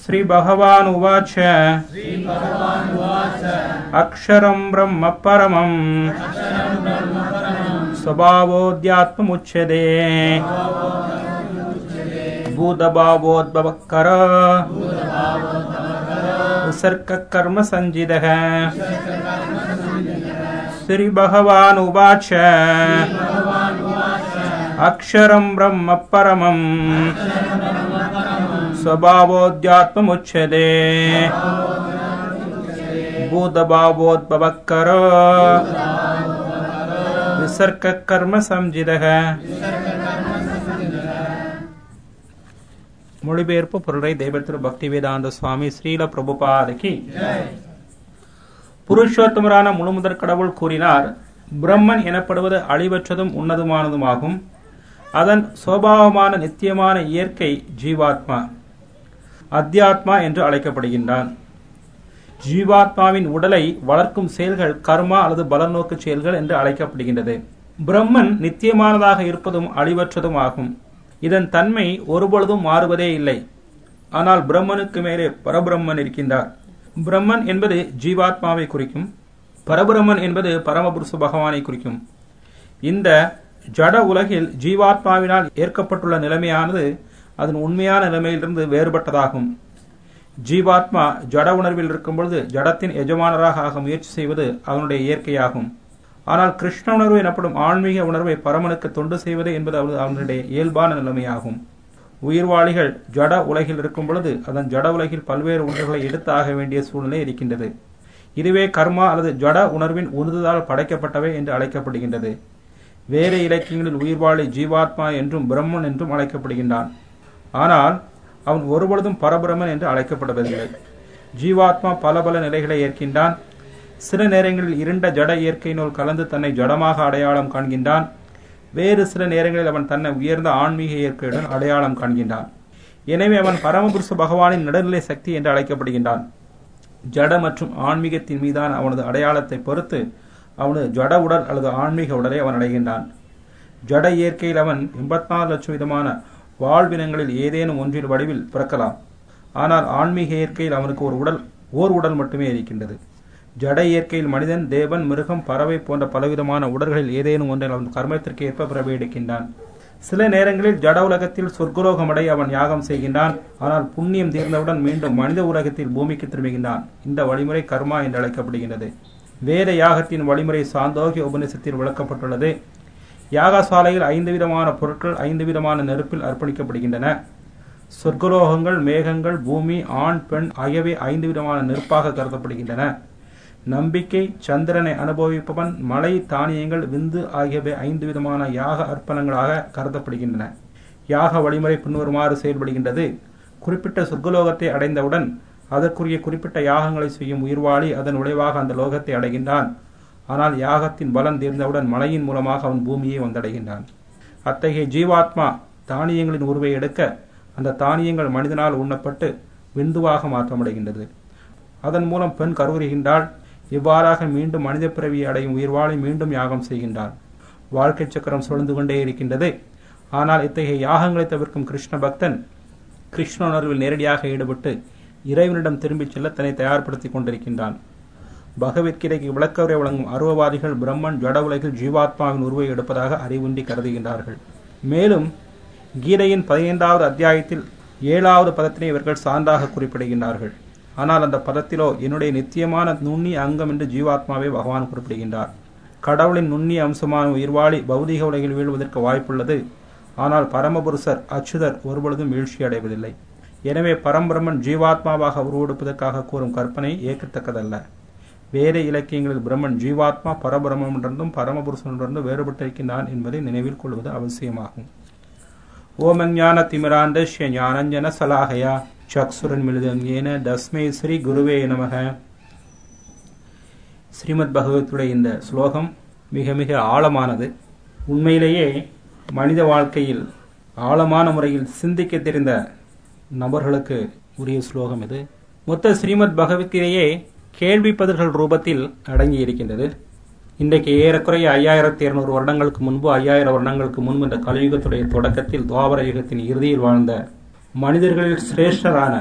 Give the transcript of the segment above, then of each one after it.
श्रीभगवानुवाच अक्षरं ब्रह्म परमम् स्वभावोऽध्यात्ममुच्यते भूतभावोद्भवकर विसर्गकर्मसञ्जितः श्रीभगवानुवाच अक्षरं ब्रह्म परमम् स्वभावोऽध्यात्ममुच्यते भूतभावोद्भवकर விசர்க்கர்ம மொழிபெயர்ப்பு பொருளை தெய்வத்திரு பக்தி வேதாந்த சுவாமி ஸ்ரீல பிரபுபாதகி புருஷோத்தமரான முழுமுதற் கடவுள் கூறினார் பிரம்மன் எனப்படுவது அழிவற்றதும் உன்னதமானதுமாகும் அதன் சோபாவமான நித்தியமான இயற்கை ஜீவாத்மா அத்தியாத்மா என்று அழைக்கப்படுகின்றான் ஜீவாத்மாவின் உடலை வளர்க்கும் செயல்கள் கர்மா அல்லது பலநோக்கு செயல்கள் என்று அழைக்கப்படுகின்றது பிரம்மன் நித்தியமானதாக இருப்பதும் அழிவற்றதும் ஆகும் இதன் தன்மை ஒருபொழுதும் மாறுவதே இல்லை ஆனால் பிரம்மனுக்கு மேலே பரபிரம்மன் இருக்கின்றார் பிரம்மன் என்பது ஜீவாத்மாவை குறிக்கும் பரபிரம்மன் என்பது பரமபுருஷ பகவானை குறிக்கும் இந்த ஜட உலகில் ஜீவாத்மாவினால் ஏற்கப்பட்டுள்ள நிலைமையானது அதன் உண்மையான நிலைமையிலிருந்து வேறுபட்டதாகும் ஜீவாத்மா ஜட உணர்வில் இருக்கும் பொழுது ஜடத்தின் எஜமானராக ஆக முயற்சி செய்வது அவனுடைய இயற்கையாகும் ஆனால் கிருஷ்ண உணர்வு எனப்படும் ஆன்மீக உணர்வை பரமனுக்கு தொண்டு செய்வது என்பது அவனுடைய இயல்பான நிலைமையாகும் உயிர்வாளிகள் ஜட உலகில் இருக்கும் பொழுது அதன் ஜட உலகில் பல்வேறு உணர்வுகளை எடுத்து ஆக வேண்டிய சூழ்நிலை இருக்கின்றது இதுவே கர்மா அல்லது ஜட உணர்வின் உறுதுதால் படைக்கப்பட்டவை என்று அழைக்கப்படுகின்றது வேறு இலக்கியங்களில் உயிர்வாளி ஜீவாத்மா என்றும் பிரம்மன் என்றும் அழைக்கப்படுகின்றான் ஆனால் அவன் ஒருபொழுதும் பரபிரமன் என்று அழைக்கப்படுவதில்லை ஜீவாத்மா பல பல நிலைகளை ஏற்கின்றான் சில நேரங்களில் இருண்ட ஜட இயற்கையினுள் கலந்து தன்னை ஜடமாக அடையாளம் காண்கின்றான் வேறு சில நேரங்களில் அவன் தன்னை உயர்ந்த ஆன்மீக இயற்கையுடன் அடையாளம் காண்கின்றான் எனவே அவன் பரமபுருஷ பகவானின் நடுநிலை சக்தி என்று அழைக்கப்படுகின்றான் ஜட மற்றும் ஆன்மீகத்தின் மீதான அவனது அடையாளத்தை பொறுத்து அவனது ஜட உடல் அல்லது ஆன்மீக உடலை அவன் அடைகின்றான் ஜட இயற்கையில் அவன் எண்பத்தி நாலு லட்சம் விதமான வாழ்வினங்களில் ஏதேனும் ஒன்றில் வடிவில் பிறக்கலாம் ஆனால் ஆன்மீக இயற்கையில் அவனுக்கு ஒரு உடல் ஓர் உடல் மட்டுமே இருக்கின்றது ஜட இயற்கையில் மனிதன் தேவன் மிருகம் பறவை போன்ற பலவிதமான உடல்களில் ஏதேனும் ஒன்றில் அவன் கர்மத்திற்கு ஏற்ப பிறவி எடுக்கின்றான் சில நேரங்களில் ஜட உலகத்தில் சொர்க்குலோகமடை அவன் யாகம் செய்கின்றான் ஆனால் புண்ணியம் தீர்ந்தவுடன் மீண்டும் மனித உலகத்தில் பூமிக்கு திரும்புகின்றான் இந்த வழிமுறை கர்மா என்று அழைக்கப்படுகின்றது வேத யாகத்தின் வழிமுறை சாந்தோகிய உபநிஷத்தில் விளக்கப்பட்டுள்ளது யாகசாலையில் ஐந்து விதமான பொருட்கள் ஐந்து விதமான நெருப்பில் அர்ப்பணிக்கப்படுகின்றன சொர்க்கலோகங்கள் மேகங்கள் பூமி ஆண் பெண் ஆகியவை ஐந்து விதமான நெருப்பாக கருதப்படுகின்றன நம்பிக்கை சந்திரனை அனுபவிப்பவன் மலை தானியங்கள் விந்து ஆகியவை ஐந்து விதமான யாக அர்ப்பணங்களாக கருதப்படுகின்றன யாக வழிமுறை பின்வருமாறு செயல்படுகின்றது குறிப்பிட்ட சொர்க்கலோகத்தை அடைந்தவுடன் அதற்குரிய குறிப்பிட்ட யாகங்களை செய்யும் உயிர்வாளி அதன் விளைவாக அந்த லோகத்தை அடைகின்றான் ஆனால் யாகத்தின் பலன் தீர்ந்தவுடன் மழையின் மூலமாக அவன் பூமியை வந்தடைகின்றான் அத்தகைய ஜீவாத்மா தானியங்களின் உருவை எடுக்க அந்த தானியங்கள் மனிதனால் உண்ணப்பட்டு விந்துவாக மாற்றமடைகின்றது அதன் மூலம் பெண் கருவுறுகின்றாள் இவ்வாறாக மீண்டும் மனித பிறவியை அடையும் உயிர்வாளை மீண்டும் யாகம் செய்கின்றான் வாழ்க்கை சக்கரம் சுழந்து கொண்டே இருக்கின்றது ஆனால் இத்தகைய யாகங்களை தவிர்க்கும் கிருஷ்ண பக்தன் கிருஷ்ண உணர்வில் நேரடியாக ஈடுபட்டு இறைவனிடம் திரும்பிச் செல்ல தன்னை தயார்படுத்திக் கொண்டிருக்கின்றான் பகவத்கீதைக்கு விளக்கவுரை வழங்கும் அருவவாதிகள் பிரம்மன் ஜட உலகில் ஜீவாத்மாவின் உருவை எடுப்பதாக அறிவுண்டி கருதுகின்றார்கள் மேலும் கீதையின் பதினைந்தாவது அத்தியாயத்தில் ஏழாவது பதத்தினை இவர்கள் சான்றாக குறிப்பிடுகின்றார்கள் ஆனால் அந்த பதத்திலோ என்னுடைய நித்தியமான நுண்ணிய அங்கம் என்று ஜீவாத்மாவை பகவான் குறிப்பிடுகின்றார் கடவுளின் நுண்ணிய அம்சமான உயிர்வாளி பௌதிக உலகில் வீழ்வதற்கு வாய்ப்புள்ளது ஆனால் பரமபுருஷர் அச்சுதர் ஒருபொழுதும் வீழ்ச்சி அடைவதில்லை எனவே பரம்பிரமன் ஜீவாத்மாவாக உருவெடுப்பதற்காக கூறும் கற்பனை ஏற்கத்தக்கதல்ல வேத இலக்கியங்களில் பிரம்மன் ஜீவாத்மா பரபிரமனிடந்தும் பரமபுருஷனிடந்தும் வேறுபட்டிருக்கின்றான் என்பதை நினைவில் கொள்வது அவசியமாகும் ஓமஞான திமிராந்தஷ்ய ஞானஞ்சன சலாகயா சக்சுரன் மிழுதங்கேன தஸ்மை ஸ்ரீ குருவே நமக ஸ்ரீமத் பகவத்துடைய இந்த ஸ்லோகம் மிக மிக ஆழமானது உண்மையிலேயே மனித வாழ்க்கையில் ஆழமான முறையில் சிந்திக்க தெரிந்த நபர்களுக்கு உரிய ஸ்லோகம் இது மொத்த ஸ்ரீமத் பகவத்கீதையே கேள்வி பதில்கள் ரூபத்தில் அடங்கி இருக்கின்றது இன்றைக்கு ஏறக்குறைய ஐயாயிரத்தி இருநூறு வருடங்களுக்கு முன்பு ஐயாயிரம் வருடங்களுக்கு முன்பு இந்த கலியுகத்துடைய தொடக்கத்தில் துவாபர யுகத்தின் இறுதியில் வாழ்ந்த மனிதர்களில் சிரேஷ்டரான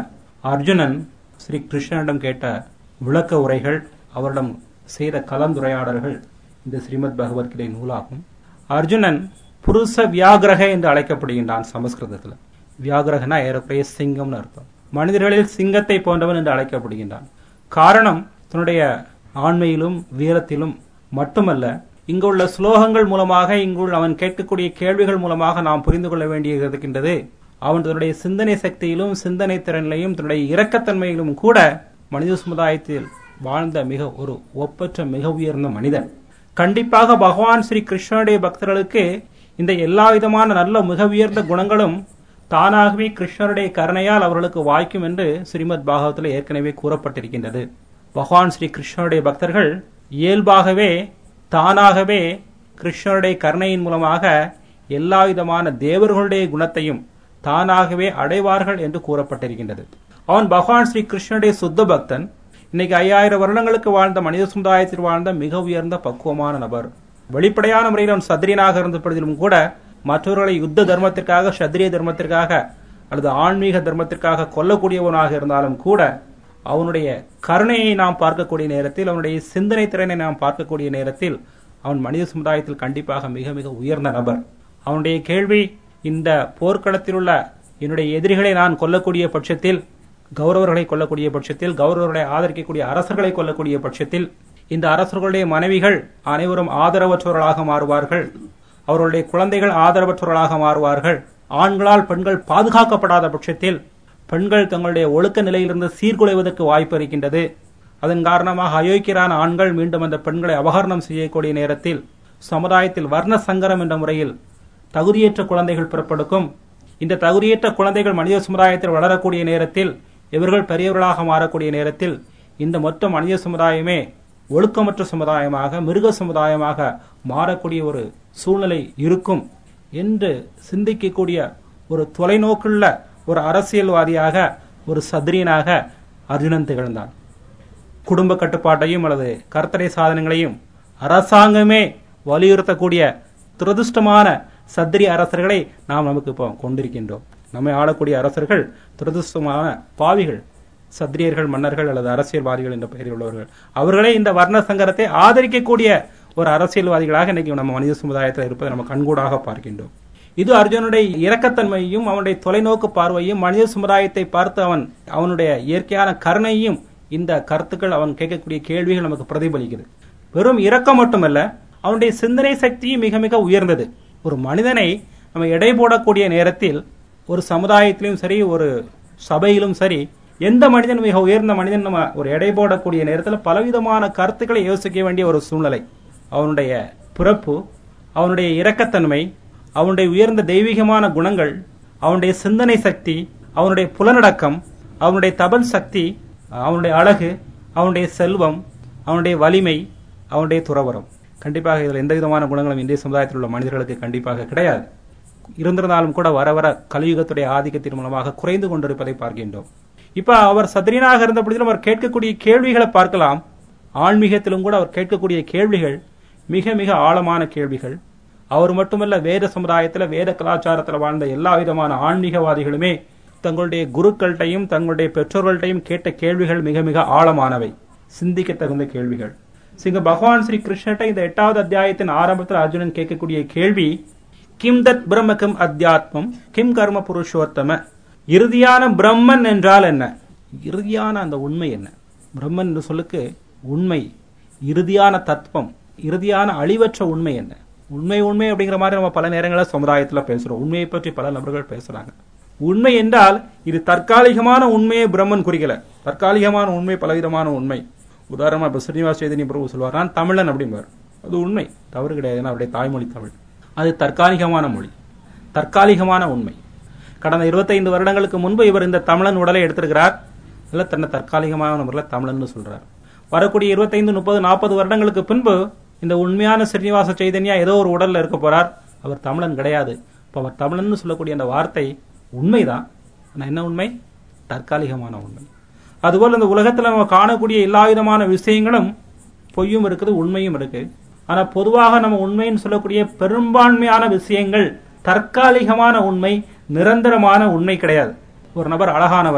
அர்ஜுனன் ஸ்ரீ கிருஷ்ணனிடம் கேட்ட விளக்க உரைகள் அவரிடம் செய்த கலந்துரையாடல்கள் இந்த ஸ்ரீமத் பகவத்கீதை நூலாகும் அர்ஜுனன் புருஷ வியாகிரக என்று அழைக்கப்படுகின்றான் சமஸ்கிருதத்தில் வியாகிரகனா ஏறக்குறைய சிங்கம்னு அர்த்தம் மனிதர்களில் சிங்கத்தை போன்றவன் என்று அழைக்கப்படுகின்றான் காரணம் தன்னுடைய ஆண்மையிலும் வீரத்திலும் மட்டுமல்ல இங்குள்ள ஸ்லோகங்கள் மூலமாக இங்குள்ள அவன் கேட்கக்கூடிய கேள்விகள் மூலமாக நாம் புரிந்து கொள்ள வேண்டியது இருக்கின்றது அவன் தன்னுடைய சிந்தனை சக்தியிலும் சிந்தனை திறனிலையும் தன்னுடைய இரக்கத்தன்மையிலும் கூட மனித சமுதாயத்தில் வாழ்ந்த மிக ஒரு ஒப்பற்ற மிக உயர்ந்த மனிதன் கண்டிப்பாக பகவான் ஸ்ரீ கிருஷ்ணனுடைய பக்தர்களுக்கு இந்த எல்லா விதமான நல்ல மிக உயர்ந்த குணங்களும் தானாகவே கிருஷ்ணருடைய கருணையால் அவர்களுக்கு வாய்க்கும் என்று ஸ்ரீமத் பாகவத்தில் ஏற்கனவே கூறப்பட்டிருக்கின்றது பகவான் ஸ்ரீ கிருஷ்ணருடைய பக்தர்கள் இயல்பாகவே தானாகவே கிருஷ்ணருடைய கருணையின் மூலமாக எல்லா விதமான தேவர்களுடைய குணத்தையும் தானாகவே அடைவார்கள் என்று கூறப்பட்டிருக்கின்றது அவன் பகவான் ஸ்ரீ கிருஷ்ணனுடைய சுத்த பக்தன் இன்னைக்கு ஐயாயிரம் வருடங்களுக்கு வாழ்ந்த மனித சமுதாயத்தில் வாழ்ந்த மிக உயர்ந்த பக்குவமான நபர் வெளிப்படையான முறையில் அவன் சத்திரியனாக இருந்தபடிலும் கூட மற்றவர்களை யுத்த தர்மத்திற்காக சத்திரிய தர்மத்திற்காக அல்லது ஆன்மீக தர்மத்திற்காக கொல்லக்கூடியவனாக இருந்தாலும் கூட அவனுடைய கருணையை நாம் பார்க்கக்கூடிய நேரத்தில் அவனுடைய சிந்தனை திறனை நாம் பார்க்கக்கூடிய நேரத்தில் அவன் மனித சமுதாயத்தில் கண்டிப்பாக மிக மிக உயர்ந்த நபர் அவனுடைய கேள்வி இந்த போர்க்களத்தில் உள்ள என்னுடைய எதிரிகளை நான் கொல்லக்கூடிய பட்சத்தில் கௌரவர்களை கொல்லக்கூடிய பட்சத்தில் கௌரவர்களை ஆதரிக்கக்கூடிய அரசர்களை கொல்லக்கூடிய பட்சத்தில் இந்த அரசர்களுடைய மனைவிகள் அனைவரும் ஆதரவற்றவர்களாக மாறுவார்கள் அவர்களுடைய குழந்தைகள் ஆதரவற்றவர்களாக மாறுவார்கள் ஆண்களால் பெண்கள் பாதுகாக்கப்படாத பட்சத்தில் பெண்கள் தங்களுடைய ஒழுக்க நிலையிலிருந்து சீர்குலைவதற்கு வாய்ப்பு இருக்கின்றது அதன் காரணமாக அயோக்கியரான ஆண்கள் மீண்டும் அந்த பெண்களை அபகரணம் செய்யக்கூடிய நேரத்தில் சமுதாயத்தில் வர்ண சங்கரம் என்ற முறையில் தகுதியற்ற குழந்தைகள் பிறப்பெடுக்கும் இந்த தகுதியற்ற குழந்தைகள் மனித சமுதாயத்தில் வளரக்கூடிய நேரத்தில் இவர்கள் பெரியவர்களாக மாறக்கூடிய நேரத்தில் இந்த மொத்த மனித சமுதாயமே ஒழுக்கமற்ற சமுதாயமாக மிருக சமுதாயமாக மாறக்கூடிய ஒரு சூழ்நிலை இருக்கும் என்று சிந்திக்கக்கூடிய ஒரு தொலைநோக்குள்ள ஒரு அரசியல்வாதியாக ஒரு சத்ரியனாக அர்ஜுனன் திகழ்ந்தான் குடும்ப கட்டுப்பாட்டையும் அல்லது கர்த்தரை சாதனங்களையும் அரசாங்கமே வலியுறுத்தக்கூடிய துரதிருஷ்டமான சத்திரிய அரசர்களை நாம் நமக்கு இப்போ கொண்டிருக்கின்றோம் நம்மை ஆளக்கூடிய அரசர்கள் துரதிருஷ்டமான பாவிகள் சத்திரியர்கள் மன்னர்கள் அல்லது அரசியல்வாதிகள் என்ற பெயரில் உள்ளவர்கள் அவர்களே இந்த வர்ண சங்கரத்தை ஆதரிக்கக்கூடிய ஒரு அரசியல்வாதிகளாக இன்னைக்கு நம்ம மனித சமுதாயத்தில் இருப்பதை நம்ம கண்கூடாக பார்க்கின்றோம் இது அர்ஜுனுடைய இரக்கத்தன்மையையும் அவனுடைய தொலைநோக்கு பார்வையும் மனித சமுதாயத்தை பார்த்து அவன் அவனுடைய இயற்கையான கருணையும் இந்த கருத்துக்கள் அவன் கேட்கக்கூடிய கேள்விகள் நமக்கு பிரதிபலிக்குது வெறும் இரக்கம் மட்டுமல்ல அவனுடைய சிந்தனை சக்தியும் மிக மிக உயர்ந்தது ஒரு மனிதனை நம்ம எடை போடக்கூடிய நேரத்தில் ஒரு சமுதாயத்திலும் சரி ஒரு சபையிலும் சரி எந்த மனிதன் மிக உயர்ந்த மனிதன் நம்ம ஒரு எடை போடக்கூடிய நேரத்தில் பலவிதமான கருத்துக்களை யோசிக்க வேண்டிய ஒரு சூழ்நிலை அவனுடைய பிறப்பு அவனுடைய இரக்கத்தன்மை அவனுடைய உயர்ந்த தெய்வீகமான குணங்கள் அவனுடைய சிந்தனை சக்தி அவனுடைய புலனடக்கம் அவனுடைய தபல் சக்தி அவனுடைய அழகு அவனுடைய செல்வம் அவனுடைய வலிமை அவனுடைய துறவரம் கண்டிப்பாக இதில் எந்த விதமான குணங்களும் இந்திய சமுதாயத்தில் உள்ள மனிதர்களுக்கு கண்டிப்பாக கிடையாது இருந்திருந்தாலும் கூட வர வர கலியுகத்துடைய ஆதிக்கத்தின் மூலமாக குறைந்து கொண்டிருப்பதை பார்க்கின்றோம் இப்ப அவர் சத்ரியனாக இருந்த பொழுதிலும் அவர் கேட்கக்கூடிய கேள்விகளை பார்க்கலாம் ஆன்மீகத்திலும் கூட அவர் கேட்கக்கூடிய கேள்விகள் மிக மிக ஆழமான கேள்விகள் அவர் மட்டுமல்ல வேத சமுதாயத்தில் வேத கலாச்சாரத்தில் வாழ்ந்த எல்லா விதமான ஆன்மீகவாதிகளுமே தங்களுடைய குருக்கள்கிட்டையும் தங்களுடைய பெற்றோர்கள்ட்டையும் கேட்ட கேள்விகள் மிக மிக ஆழமானவை சிந்திக்க தகுந்த கேள்விகள் சிங்க பகவான் ஸ்ரீ கிருஷ்ணட்ட இந்த எட்டாவது அத்தியாயத்தின் ஆரம்பத்தில் அர்ஜுனன் கேட்கக்கூடிய கேள்வி கிம் தத் பிரம்ம கிம் அத்தியாத்மம் கிம் கர்ம புருஷோத்தம இறுதியான பிரம்மன் என்றால் என்ன இறுதியான அந்த உண்மை என்ன பிரம்மன் என்று சொல்லுக்கு உண்மை இறுதியான தத்துவம் இறுதியான அழிவற்ற உண்மை என்ன உண்மை உண்மை அப்படிங்கிற மாதிரி நம்ம பல நேரங்களில் சமுதாயத்தில் பேசுறோம் உண்மையை பற்றி பல நபர்கள் பேசுறாங்க உண்மை என்றால் இது தற்காலிகமான உண்மையை பிரம்மன் குறிக்கல தற்காலிகமான உண்மை பலவிதமான உண்மை உதாரணமா இப்ப ஸ்ரீனிவாஸ் சைதன்ய பிரபு சொல்வார் நான் தமிழன் அப்படிம்பார் அது உண்மை தவறு கிடையாது ஏன்னா அவருடைய தாய்மொழி தமிழ் அது தற்காலிகமான மொழி தற்காலிகமான உண்மை கடந்த இருபத்தைந்து வருடங்களுக்கு முன்பு இவர் இந்த தமிழன் உடலை எடுத்திருக்கிறார் இல்லை தன்னை தற்காலிகமான முறையில் தமிழன் சொல்றார் வரக்கூடிய இருபத்தைந்து முப்பது நாற்பது வருடங்களுக்கு பின்பு இந்த உண்மையான ஸ்ரீனிவாச சைதன்யா ஏதோ ஒரு உடல்ல இருக்க போறார் அவர் தமிழன் கிடையாது இப்போ அவர் தமிழன் சொல்லக்கூடிய அந்த வார்த்தை உண்மைதான் ஆனா என்ன உண்மை தற்காலிகமான உண்மை அதுபோல் இந்த உலகத்துல நம்ம காணக்கூடிய எல்லா விதமான விஷயங்களும் பொய்யும் இருக்குது உண்மையும் இருக்கு ஆனா பொதுவாக நம்ம உண்மைன்னு சொல்லக்கூடிய பெரும்பான்மையான விஷயங்கள் தற்காலிகமான உண்மை நிரந்தரமான உண்மை கிடையாது ஒரு நபர் அழகானவர்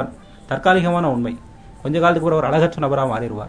தற்காலிகமான உண்மை கொஞ்ச காலத்துக்கு பிறகு ஒரு அழகற்ற நபராக மாறிடுவார்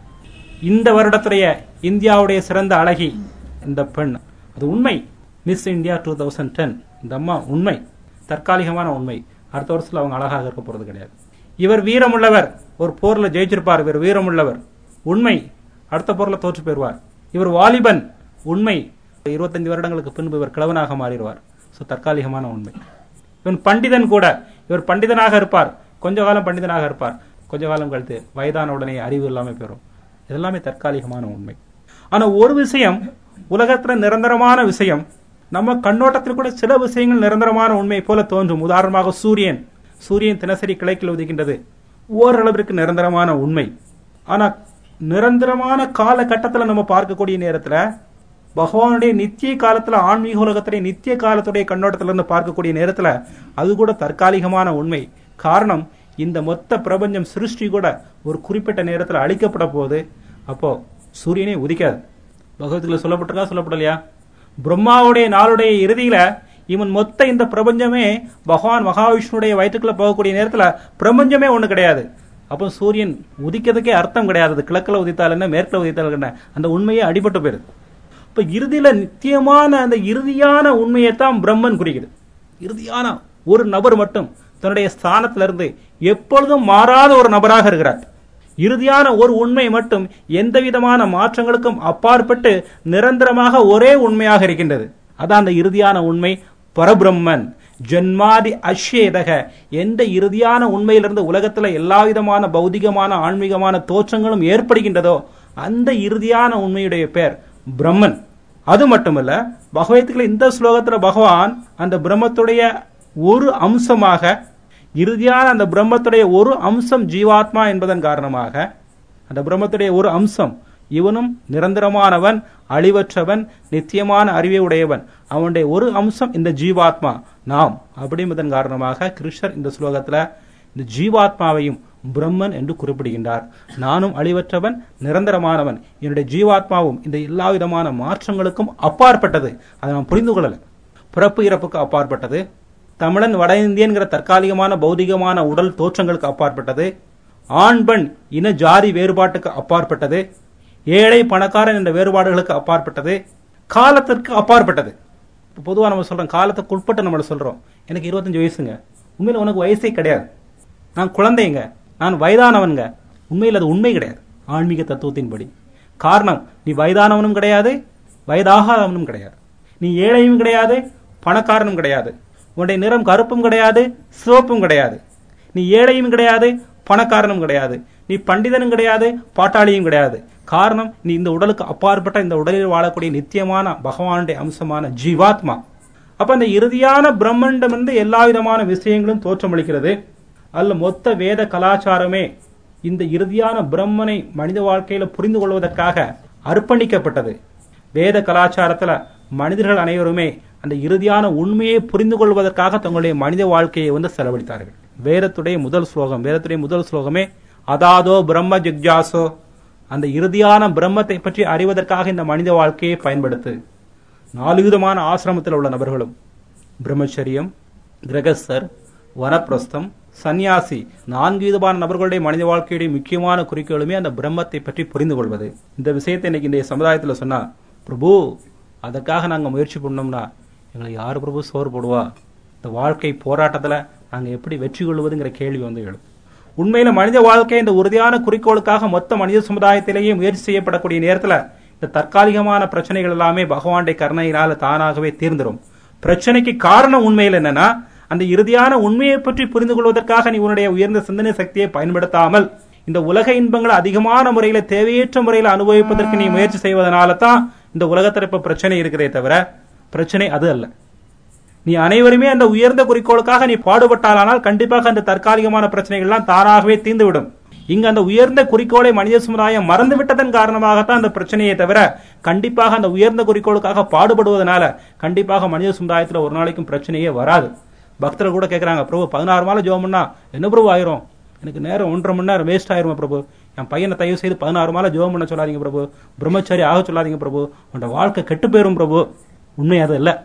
இந்த வருடத்துடைய இந்தியாவுடைய சிறந்த அழகி இந்த பெண் அது உண்மை Miss India two thousand ten இந்த அம்மா உண்மை தற்காலிகமான உண்மை அடுத்த வருஷத்துல அவங்க அழகாக இருக்க போறது கிடையாது இவர் வீரமுள்ளவர் ஒரு போர்ல ஜெயிச்சிருப்பார் இவர் வீரமுள்ளவர் உண்மை அடுத்த போர்ல தோற்று போயிருவார் இவர் வாலிபன் உண்மை இருபத்தஞ்சு வருடங்களுக்கு பின்பு இவர் கிழவனாக மாறிடுவார் ஸோ தற்காலிகமான உண்மை இவன் பண்டிதன் கூட இவர் பண்டிதனாக இருப்பார் கொஞ்ச காலம் பண்டிதனாக இருப்பார் கொஞ்ச காலம் கழித்து வயதான உடனே அறிவு இல்லாமல் பெறும் இதெல்லாமே தற்காலிகமான உண்மை ஆனா ஒரு விஷயம் உலகத்துல நிரந்தரமான விஷயம் நம்ம கண்ணோட்டத்தில் கூட சில விஷயங்கள் நிரந்தரமான உண்மை போல தோன்றும் உதாரணமாக சூரியன் சூரியன் தினசரி கிழக்கில் உதிக்கின்றது ஓரளவிற்கு நிரந்தரமான உண்மை ஆனா நிரந்தரமான காலகட்டத்தில் நம்ம பார்க்கக்கூடிய நேரத்துல பகவானுடைய நித்திய காலத்துல ஆன்மீக உலகத்துடைய நித்திய காலத்துடைய கண்ணோட்டத்துல இருந்து பார்க்கக்கூடிய நேரத்துல அது கூட தற்காலிகமான உண்மை காரணம் இந்த மொத்த பிரபஞ்சம் சிருஷ்டி கூட ஒரு குறிப்பிட்ட நேரத்துல அழிக்கப்பட போகுது அப்போ சூரியனே உதிக்காது பகவத்கீதை சொல்லப்பட்டிருக்கா சொல்லப்படலையா பிரம்மாவுடைய நாளுடைய இறுதியில இவன் மொத்த இந்த பிரபஞ்சமே பகவான் மகாவிஷ்ணுடைய வயிற்றுக்குள்ள போகக்கூடிய நேரத்துல பிரபஞ்சமே ஒண்ணு கிடையாது அப்போ சூரியன் உதிக்கிறதுக்கே அர்த்தம் கிடையாது அது கிழக்குல உதித்தால் என்ன மேற்குல உதித்தால் என்ன அந்த உண்மையே அடிபட்டு போயிருது இப்ப இறுதியில நித்தியமான அந்த இறுதியான உண்மையைத்தான் பிரம்மன் குறிக்குது இறுதியான ஒரு நபர் மட்டும் தன்னுடைய ஸ்தானத்திலிருந்து எப்பொழுதும் மாறாத ஒரு நபராக இருக்கிறார் இறுதியான ஒரு உண்மை மட்டும் எந்த விதமான மாற்றங்களுக்கும் அப்பாற்பட்டு நிரந்தரமாக ஒரே உண்மையாக இருக்கின்றது அதான் அந்த இறுதியான உண்மை பரபிரம்மன் ஜென்மாதி அஷ்யேதக எந்த இறுதியான உண்மையிலிருந்து உலகத்துல எல்லா விதமான பௌதிகமான ஆன்மீகமான தோற்றங்களும் ஏற்படுகின்றதோ அந்த இறுதியான உண்மையுடைய பேர் பிரம்மன் அது மட்டுமல்ல பகவத்கீதை இந்த ஸ்லோகத்துல பகவான் அந்த பிரம்மத்துடைய ஒரு அம்சமாக இறுதியான அந்த பிரம்மத்துடைய ஒரு அம்சம் ஜீவாத்மா என்பதன் காரணமாக அந்த பிரம்மத்துடைய ஒரு அம்சம் இவனும் நிரந்தரமானவன் அழிவற்றவன் நித்தியமான அறிவை உடையவன் அவனுடைய ஒரு அம்சம் இந்த ஜீவாத்மா நாம் அப்படிஎன்பதன் காரணமாக கிருஷ்ணர் இந்த ஸ்லோகத்துல இந்த ஜீவாத்மாவையும் பிரம்மன் என்று குறிப்பிடுகின்றார் நானும் அழிவற்றவன் நிரந்தரமானவன் என்னுடைய ஜீவாத்மாவும் இந்த எல்லா விதமான மாற்றங்களுக்கும் அப்பாற்பட்டது அதை நாம் புரிந்து கொள்ளல பிறப்பு இறப்புக்கு அப்பாற்பட்டது தமிழன் வட இந்தியன்கிற தற்காலிகமான பௌதிகமான உடல் தோற்றங்களுக்கு அப்பாற்பட்டது ஆண் பெண் இன ஜாதி வேறுபாட்டுக்கு அப்பாற்பட்டது ஏழை பணக்காரன் என்ற வேறுபாடுகளுக்கு அப்பாற்பட்டது காலத்திற்கு அப்பாற்பட்டது பொதுவாக நம்ம சொல்றோம் காலத்துக்கு உட்பட்டு நம்மள சொல்றோம் எனக்கு இருபத்தஞ்சு வயசுங்க உண்மையில உனக்கு வயசே கிடையாது நான் குழந்தைங்க நான் வயதானவனுங்க உண்மையில் அது உண்மை கிடையாது ஆன்மீக தத்துவத்தின்படி காரணம் நீ வயதானவனும் கிடையாது வயதாகாதவனும் கிடையாது நீ ஏழையும் கிடையாது பணக்காரனும் கிடையாது உன்னுடைய நிறம் கருப்பும் கிடையாது சிவப்பும் கிடையாது நீ ஏழையும் கிடையாது பணக்காரனும் கிடையாது நீ பண்டிதனும் கிடையாது பாட்டாளியும் கிடையாது காரணம் நீ இந்த உடலுக்கு அப்பாற்பட்ட இந்த உடலில் வாழக்கூடிய நித்தியமான பகவானுடைய அம்சமான ஜீவாத்மா அப்ப அந்த இறுதியான பிரம்மண்டமிருந்து எல்லா விதமான விஷயங்களும் தோற்றமளிக்கிறது அல்ல மொத்த வேத கலாச்சாரமே இந்த இறுதியான பிரம்மனை மனித வாழ்க்கையில புரிந்து கொள்வதற்காக அர்ப்பணிக்கப்பட்டது வேத கலாச்சாரத்துல மனிதர்கள் அனைவருமே அந்த இறுதியான உண்மையை புரிந்து கொள்வதற்காக தங்களுடைய மனித வாழ்க்கையை வந்து செலவழித்தார்கள் வேதத்துடைய முதல் ஸ்லோகம் வேதத்துடைய முதல் ஸ்லோகமே அதாதோ பிரம்ம ஜிக்ஜாசோ அந்த இறுதியான பிரம்மத்தை பற்றி அறிவதற்காக இந்த மனித வாழ்க்கையை பயன்படுத்து நாலு விதமான ஆசிரமத்தில் உள்ள நபர்களும் பிரம்மச்சரியம் கிரகஸ்தர் வனப்பிரஸ்தம் சந்நியாசி நான்கு விதமான நபர்களுடைய மனித வாழ்க்கையுடைய முக்கியமான குறிக்கோளுமே அந்த பிரம்மத்தை பற்றி புரிந்து கொள்வது இந்த விஷயத்தை இன்னைக்கு இந்த சமுதாயத்தில் சொன்னா பிரபு அதற்காக நாங்க முயற்சி பண்ணோம்னா எங்களை யார் பிரபு சோறு போடுவா இந்த வாழ்க்கை போராட்டத்துல நாங்க எப்படி வெற்றி கொள்வதுங்கிற கேள்வி வந்து எழும் உண்மையில மனித வாழ்க்கை இந்த உறுதியான குறிக்கோளுக்காக மொத்த மனித சமுதாயத்திலேயே முயற்சி செய்யப்படக்கூடிய நேரத்துல இந்த தற்காலிகமான பிரச்சனைகள் எல்லாமே பகவானுடைய கருணையினால தானாகவே தீர்ந்துடும் பிரச்சனைக்கு காரணம் உண்மையில் என்னன்னா அந்த இறுதியான உண்மையை பற்றி புரிந்து கொள்வதற்காக நீ உன்னுடைய உயர்ந்த சிந்தனை சக்தியை பயன்படுத்தாமல் இந்த உலக இன்பங்களை அதிகமான முறையில தேவையற்ற முறையில அனுபவிப்பதற்கு நீ முயற்சி செய்வதனால தான் இந்த உலகத்துல இப்ப பிரச்சனை இருக்கிறதே தவிர பிரச்சனை அது அல்ல நீ அனைவருமே அந்த உயர்ந்த குறிக்கோளுக்காக நீ பாடுபட்டாலானால் கண்டிப்பாக அந்த தற்காலிகமான பிரச்சனைகள்லாம் தானாகவே தீர்ந்துவிடும் இங்க அந்த உயர்ந்த குறிக்கோளை மனித சமுதாயம் மறந்து விட்டதன் காரணமாகத்தான் அந்த பிரச்சனையை தவிர கண்டிப்பாக அந்த உயர்ந்த குறிக்கோளுக்காக பாடுபடுவதனால கண்டிப்பாக மனித சமுதாயத்துல ஒரு நாளைக்கும் பிரச்சனையே வராது பக்தர்கள் கூட கேட்கறாங்க பிரபு பதினாறு மாலை ஜோம் பண்ணா என்ன பிரபு ஆயிரும் எனக்கு நேரம் ஒன்றரை மணி நேரம் வேஸ்ட் ஆயிருமா பிரபு என் பையனை தயவு செய்து பதினாறு மாலை ஜோம் பண்ண சொல்லாதீங்க பிரபு பிரம்மச்சாரி ஆக சொல்லாதீங்க பிரபு உன்னோட வாழ்க்கை கெட்டு போயிரும் பிரபு உண்மை அது இல்லை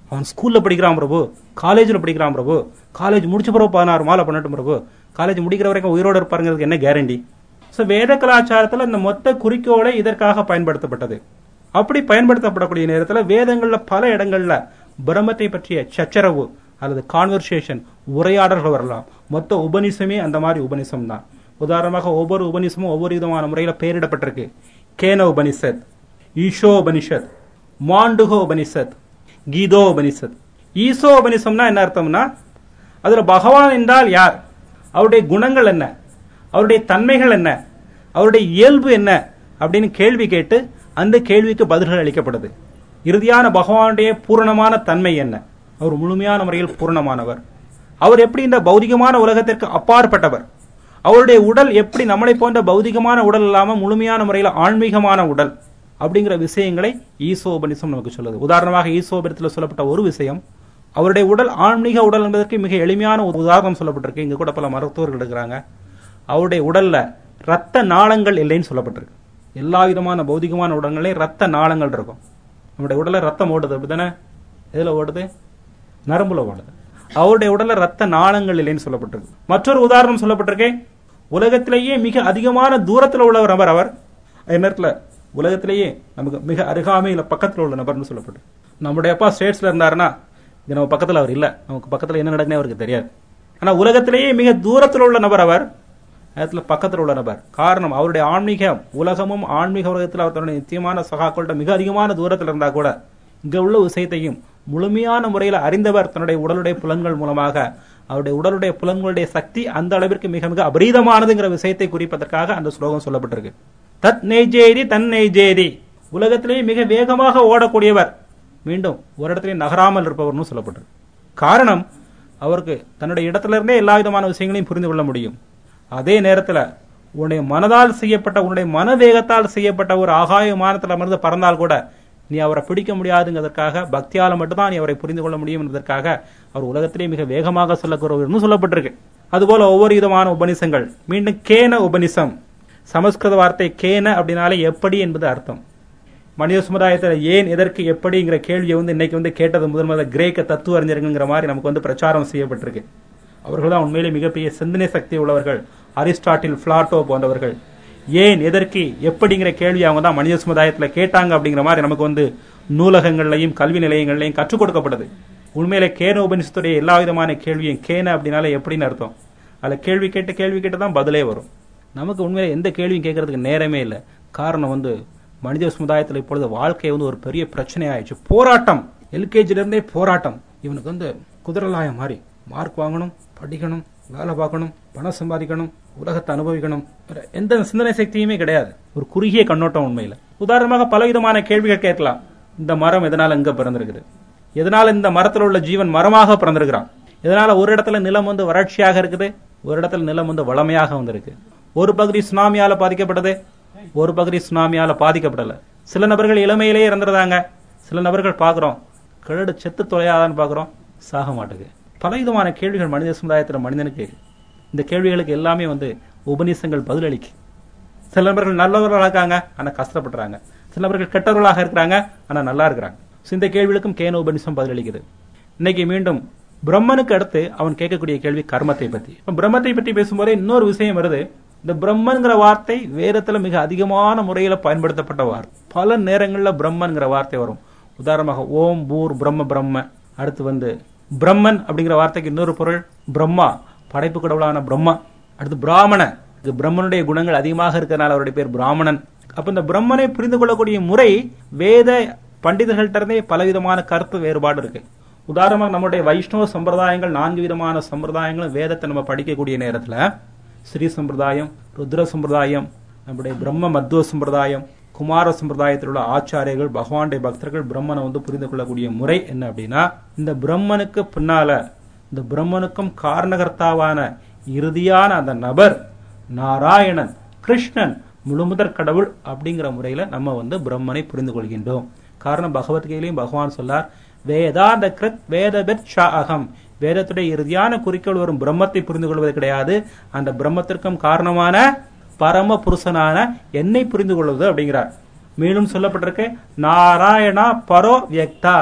அவன் ஸ்கூல்ல படிக்கிறான் பிரபு காலேஜ்ல படிக்கிறான் பிரபு காலேஜ் முடிச்ச பிறகு பதினாறு மாலை பண்ணட்டும் பிரபு காலேஜ் முடிக்கிற வரைக்கும் உயிரோட இருப்பாருங்கிறதுக்கு என்ன கேரண்டி ஸோ வேத கலாச்சாரத்தில் இந்த மொத்த குறிக்கோளை இதற்காக பயன்படுத்தப்பட்டது அப்படி பயன்படுத்தப்படக்கூடிய நேரத்தில் வேதங்கள்ல பல இடங்கள்ல பிரம்மத்தை பற்றிய சச்சரவு அல்லது கான்வர்சேஷன் உரையாடல்கள் வரலாம் மொத்த உபநிஷமே அந்த மாதிரி உபநிஷம் தான் உதாரணமாக ஒவ்வொரு உபநிஷமும் ஒவ்வொரு விதமான முறையில பெயரிடப்பட்டிருக்கு கேன உபனிஷத் ஈஷோ உபனிஷத் மாண்டுகோ உபனிஷத் கீதோ உபனிஷத் ஈசோ உபனிஷம்னா என்ன அர்த்தம்னா அதுல பகவான் என்றால் யார் அவருடைய குணங்கள் என்ன அவருடைய தன்மைகள் என்ன அவருடைய இயல்பு என்ன அப்படின்னு கேள்வி கேட்டு அந்த கேள்விக்கு பதில்கள் அளிக்கப்படுது இறுதியான பகவானுடைய பூரணமான தன்மை என்ன அவர் முழுமையான முறையில் பூரணமானவர் அவர் எப்படி இந்த பௌதிகமான உலகத்திற்கு அப்பாற்பட்டவர் அவருடைய உடல் எப்படி நம்மளை போன்ற பௌதிகமான உடல் இல்லாம முழுமையான முறையில் ஆன்மீகமான உடல் அப்படிங்கிற விஷயங்களை ஈசோபனிசம் நமக்கு சொல்லுது உதாரணமாக ஈசோபனிசத்தில் சொல்லப்பட்ட ஒரு விஷயம் அவருடைய உடல் ஆன்மீக உடல் என்பதற்கு மிக எளிமையான ஒரு உதாரணம் சொல்லப்பட்டிருக்கு இங்க கூட பல மருத்துவர்கள் எடுக்கிறாங்க அவருடைய உடல்ல ரத்த நாளங்கள் இல்லைன்னு சொல்லப்பட்டிருக்கு எல்லா விதமான பௌதிகமான உடல்களையும் ரத்த நாளங்கள் இருக்கும் நம்முடைய உடல்ல ரத்தம் ஓடுது அப்படிதானே எதுல ஓடுது நரம்புல ஓடுது அவருடைய உடல்ல ரத்த நாளங்கள் இல்லைன்னு சொல்லப்பட்டிருக்கு மற்றொரு உதாரணம் சொல்லப்பட்டிருக்கு உலகத்திலேயே மிக அதிகமான தூரத்தில் உள்ளவர் நபர் அவர் அதே நேரத்தில் உலகத்திலேயே நமக்கு மிக அருகாமையில பக்கத்தில் உள்ள நபர்னு சொல்லப்பட்டிருக்கு நம்முடைய அப்பா ஸ்டேட்ஸ்ல இருந்தாருன்னா இது நம்ம பக்கத்தில் அவர் இல்லை நமக்கு பக்கத்தில் என்ன நடக்குனே அவருக்கு தெரியாது ஆனா உலகத்திலேயே மிக தூரத்தில் உள்ள நபர் அவர் நேரத்துல பக்கத்தில் உள்ள நபர் காரணம் அவருடைய ஆன்மீக உலகமும் ஆன்மீக உலகத்தில் அவர் தன்னுடைய நிச்சயமான சகாக்கள்கிட்ட மிக அதிகமான தூரத்தில் இருந்தா கூட இங்க உள்ள விஷயத்தையும் முழுமையான முறையில் அறிந்தவர் தன்னுடைய உடலுடைய புலன்கள் மூலமாக அவருடைய உடலுடைய புலன்களுடைய சக்தி அந்த அளவிற்கு மிக மிக அபரீதமானதுங்கிற விஷயத்தை குறிப்பதற்காக அந்த ஸ்லோகம் சொல்லப்பட்டிருக்கு தத் நெய்ஜேதி தன் நெய்ஜேதி உலகத்திலேயே மிக வேகமாக ஓடக்கூடியவர் மீண்டும் ஒரு இடத்திலே நகராமல் இருப்பவர்னு சொல்லப்பட்டிருக்கு காரணம் அவருக்கு தன்னுடைய இடத்துல இருந்தே எல்லா விதமான விஷயங்களையும் புரிந்து கொள்ள முடியும் அதே நேரத்துல உன்னுடைய மனதால் செய்யப்பட்ட உன்னுடைய மனவேகத்தால் செய்யப்பட்ட ஒரு ஆகாய விமானத்தில் அமர்ந்து பறந்தால் கூட நீ அவரை பிடிக்க முடியாதுங்கிறதுக்காக பக்தியால மட்டும்தான் நீ அவரை புரிந்து கொள்ள முடியும் என்பதற்காக அவர் உலகத்திலே மிக வேகமாக சொல்லக்கூறவர்னு சொல்லப்பட்டிருக்கு அதுபோல ஒவ்வொரு விதமான உபனிஷங்கள் மீண்டும் கேன உபனிஷம் சமஸ்கிருத வார்த்தை கேன அப்படின்னாலே எப்படி என்பது அர்த்தம் மனித சமுதாயத்தில் ஏன் எதற்கு எப்படிங்கிற கேள்வியை வந்து இன்னைக்கு வந்து கேட்டது முதல் முதல்ல கிரேக்க தத்துவ அறிஞருங்கிற மாதிரி நமக்கு வந்து பிரச்சாரம் செய்யப்பட்டிருக்கு அவர்கள் தான் உண்மையிலே மிகப்பெரிய சிந்தனை சக்தி உள்ளவர்கள் அரிஸ்டாட்டில் பிளாட்டோ போன்றவர்கள் ஏன் எதற்கு எப்படிங்கிற கேள்வி அவங்க தான் மனித சமுதாயத்தில் கேட்டாங்க அப்படிங்கிற மாதிரி நமக்கு வந்து நூலகங்கள்லையும் கல்வி நிலையங்கள்லையும் கற்றுக் கொடுக்கப்படுது உண்மையில கேன உபனிஷத்துடைய எல்லா விதமான கேள்வியும் கேன அப்படின்னால எப்படின்னு அர்த்தம் அதில் கேள்வி கேட்டு கேள்வி கேட்டு தான் பதிலே வரும் நமக்கு உண்மையில எந்த கேள்வியும் கேட்கறதுக்கு நேரமே இல்லை காரணம் வந்து மனித சமுதாயத்தில் இப்பொழுது வாழ்க்கை வந்து ஒரு பெரிய பிரச்சனை ஆயிடுச்சு போராட்டம் எல்கேஜில இருந்தே போராட்டம் இவனுக்கு வந்து குதிரலாயம் மாதிரி மார்க் வாங்கணும் படிக்கணும் வேலை பார்க்கணும் பணம் சம்பாதிக்கணும் உலகத்தை அனுபவிக்கணும் வேற எந்த சிந்தனை சக்தியுமே கிடையாது ஒரு குறுகிய கண்ணோட்டம் உண்மையில உதாரணமாக பலவிதமான கேள்விகள் கேட்கலாம் இந்த மரம் எதனால இங்க பிறந்திருக்குது எதனால இந்த மரத்தில் உள்ள ஜீவன் மரமாக பிறந்திருக்கிறான் இதனால ஒரு இடத்துல நிலம் வந்து வறட்சியாக இருக்குது ஒரு இடத்துல நிலம் வந்து வளமையாக வந்திருக்கு ஒரு பகுதி சுனாமியால பாதிக்கப்பட்டது ஒரு பகுதி சுனாமியால பாதிக்கப்படல சில நபர்கள் இளமையிலேயே இறந்துருந்தாங்க சில நபர்கள் பார்க்குறோம் கிழடு செத்து தொலையாதான்னு பார்க்குறோம் சாக மாட்டுது பலவிதமான கேள்விகள் மனித சமுதாயத்தில் மனிதனுக்கு இந்த கேள்விகளுக்கு எல்லாமே வந்து உபநிஷங்கள் பதிலளிக்கு சில நபர்கள் நல்லவர்களாக இருக்காங்க ஆனா கஷ்டப்படுறாங்க சில நபர்கள் கெட்டவர்களாக இருக்கிறாங்க ஆனா நல்லா இருக்கிறாங்க So, இந்த கேள்விகளுக்கும் கேன உபநிஷம் பதிலளிக்குது இன்னைக்கு மீண்டும் பிரம்மனுக்கு அடுத்து அவன் கேட்கக்கூடிய கேள்வி கர்மத்தை பத்தி இப்ப பிரம்மத்தை பற்றி பேசும்போதே இன்னொரு விஷயம் வருது இந்த பிரம்மன்கிற வார்த்தை வேதத்துல மிக அதிகமான முறையில பயன்படுத்தப்பட்ட வார்த்தை பல நேரங்கள்ல பிரம்மன்கிற வார்த்தை வரும் உதாரணமாக ஓம் பூர் பிரம்ம பிரம்ம அடுத்து வந்து பிரம்மன் அப்படிங்கிற வார்த்தைக்கு இன்னொரு பொருள் பிரம்மா படைப்பு கடவுளான பிரம்மா அடுத்து பிராமண இது பிரம்மனுடைய குணங்கள் அதிகமாக இருக்கிறதுனால அவருடைய பேர் பிராமணன் அப்ப இந்த பிரம்மனை புரிந்து கொள்ளக்கூடிய முறை வேத பண்டிதர்கள்ட்ட இருந்தே பலவிதமான கருத்து வேறுபாடு இருக்கு உதாரணமாக நம்முடைய வைஷ்ணவ சம்பிரதாயங்கள் நான்கு விதமான சம்பிரதாயங்களும் வேதத்தை நம்ம படிக்கக்கூடிய நேரத்துல ஸ்ரீ சம்பிரதாயம் ருத்ர சம்பிரதாயம் நம்முடைய பிரம்ம மத்துவ சம்பிரதாயம் குமார சம்பிரதாயத்தில் உள்ள ஆச்சாரியர்கள் பகவானுடைய பக்தர்கள் பிரம்மனை வந்து புரிந்து கொள்ளக்கூடிய முறை என்ன அப்படின்னா இந்த பிரம்மனுக்கு பின்னால இந்த பிரம்மனுக்கும் காரணகர்த்தாவான இறுதியான அந்த நபர் நாராயணன் கிருஷ்ணன் முழுமுதற் கடவுள் அப்படிங்கிற முறையில நம்ம வந்து பிரம்மனை புரிந்து கொள்கின்றோம் காரணம் பகவத்கீதையிலையும் பகவான் சொல்லார் வேதாந்த கிருத் வேதபெத் ஷா அகம் வேதத்துடைய இறுதியான குறிக்கோள் வரும் பிரம்மத்தை புரிந்து கொள்வது கிடையாது அந்த பிரம்மத்திற்கும் காரணமான பரம புருஷனான என்னை புரிந்து கொள்வது அப்படிங்கிறார் மேலும் சொல்லப்பட்டிருக்கு நாராயணா பரோ வியக்தாத்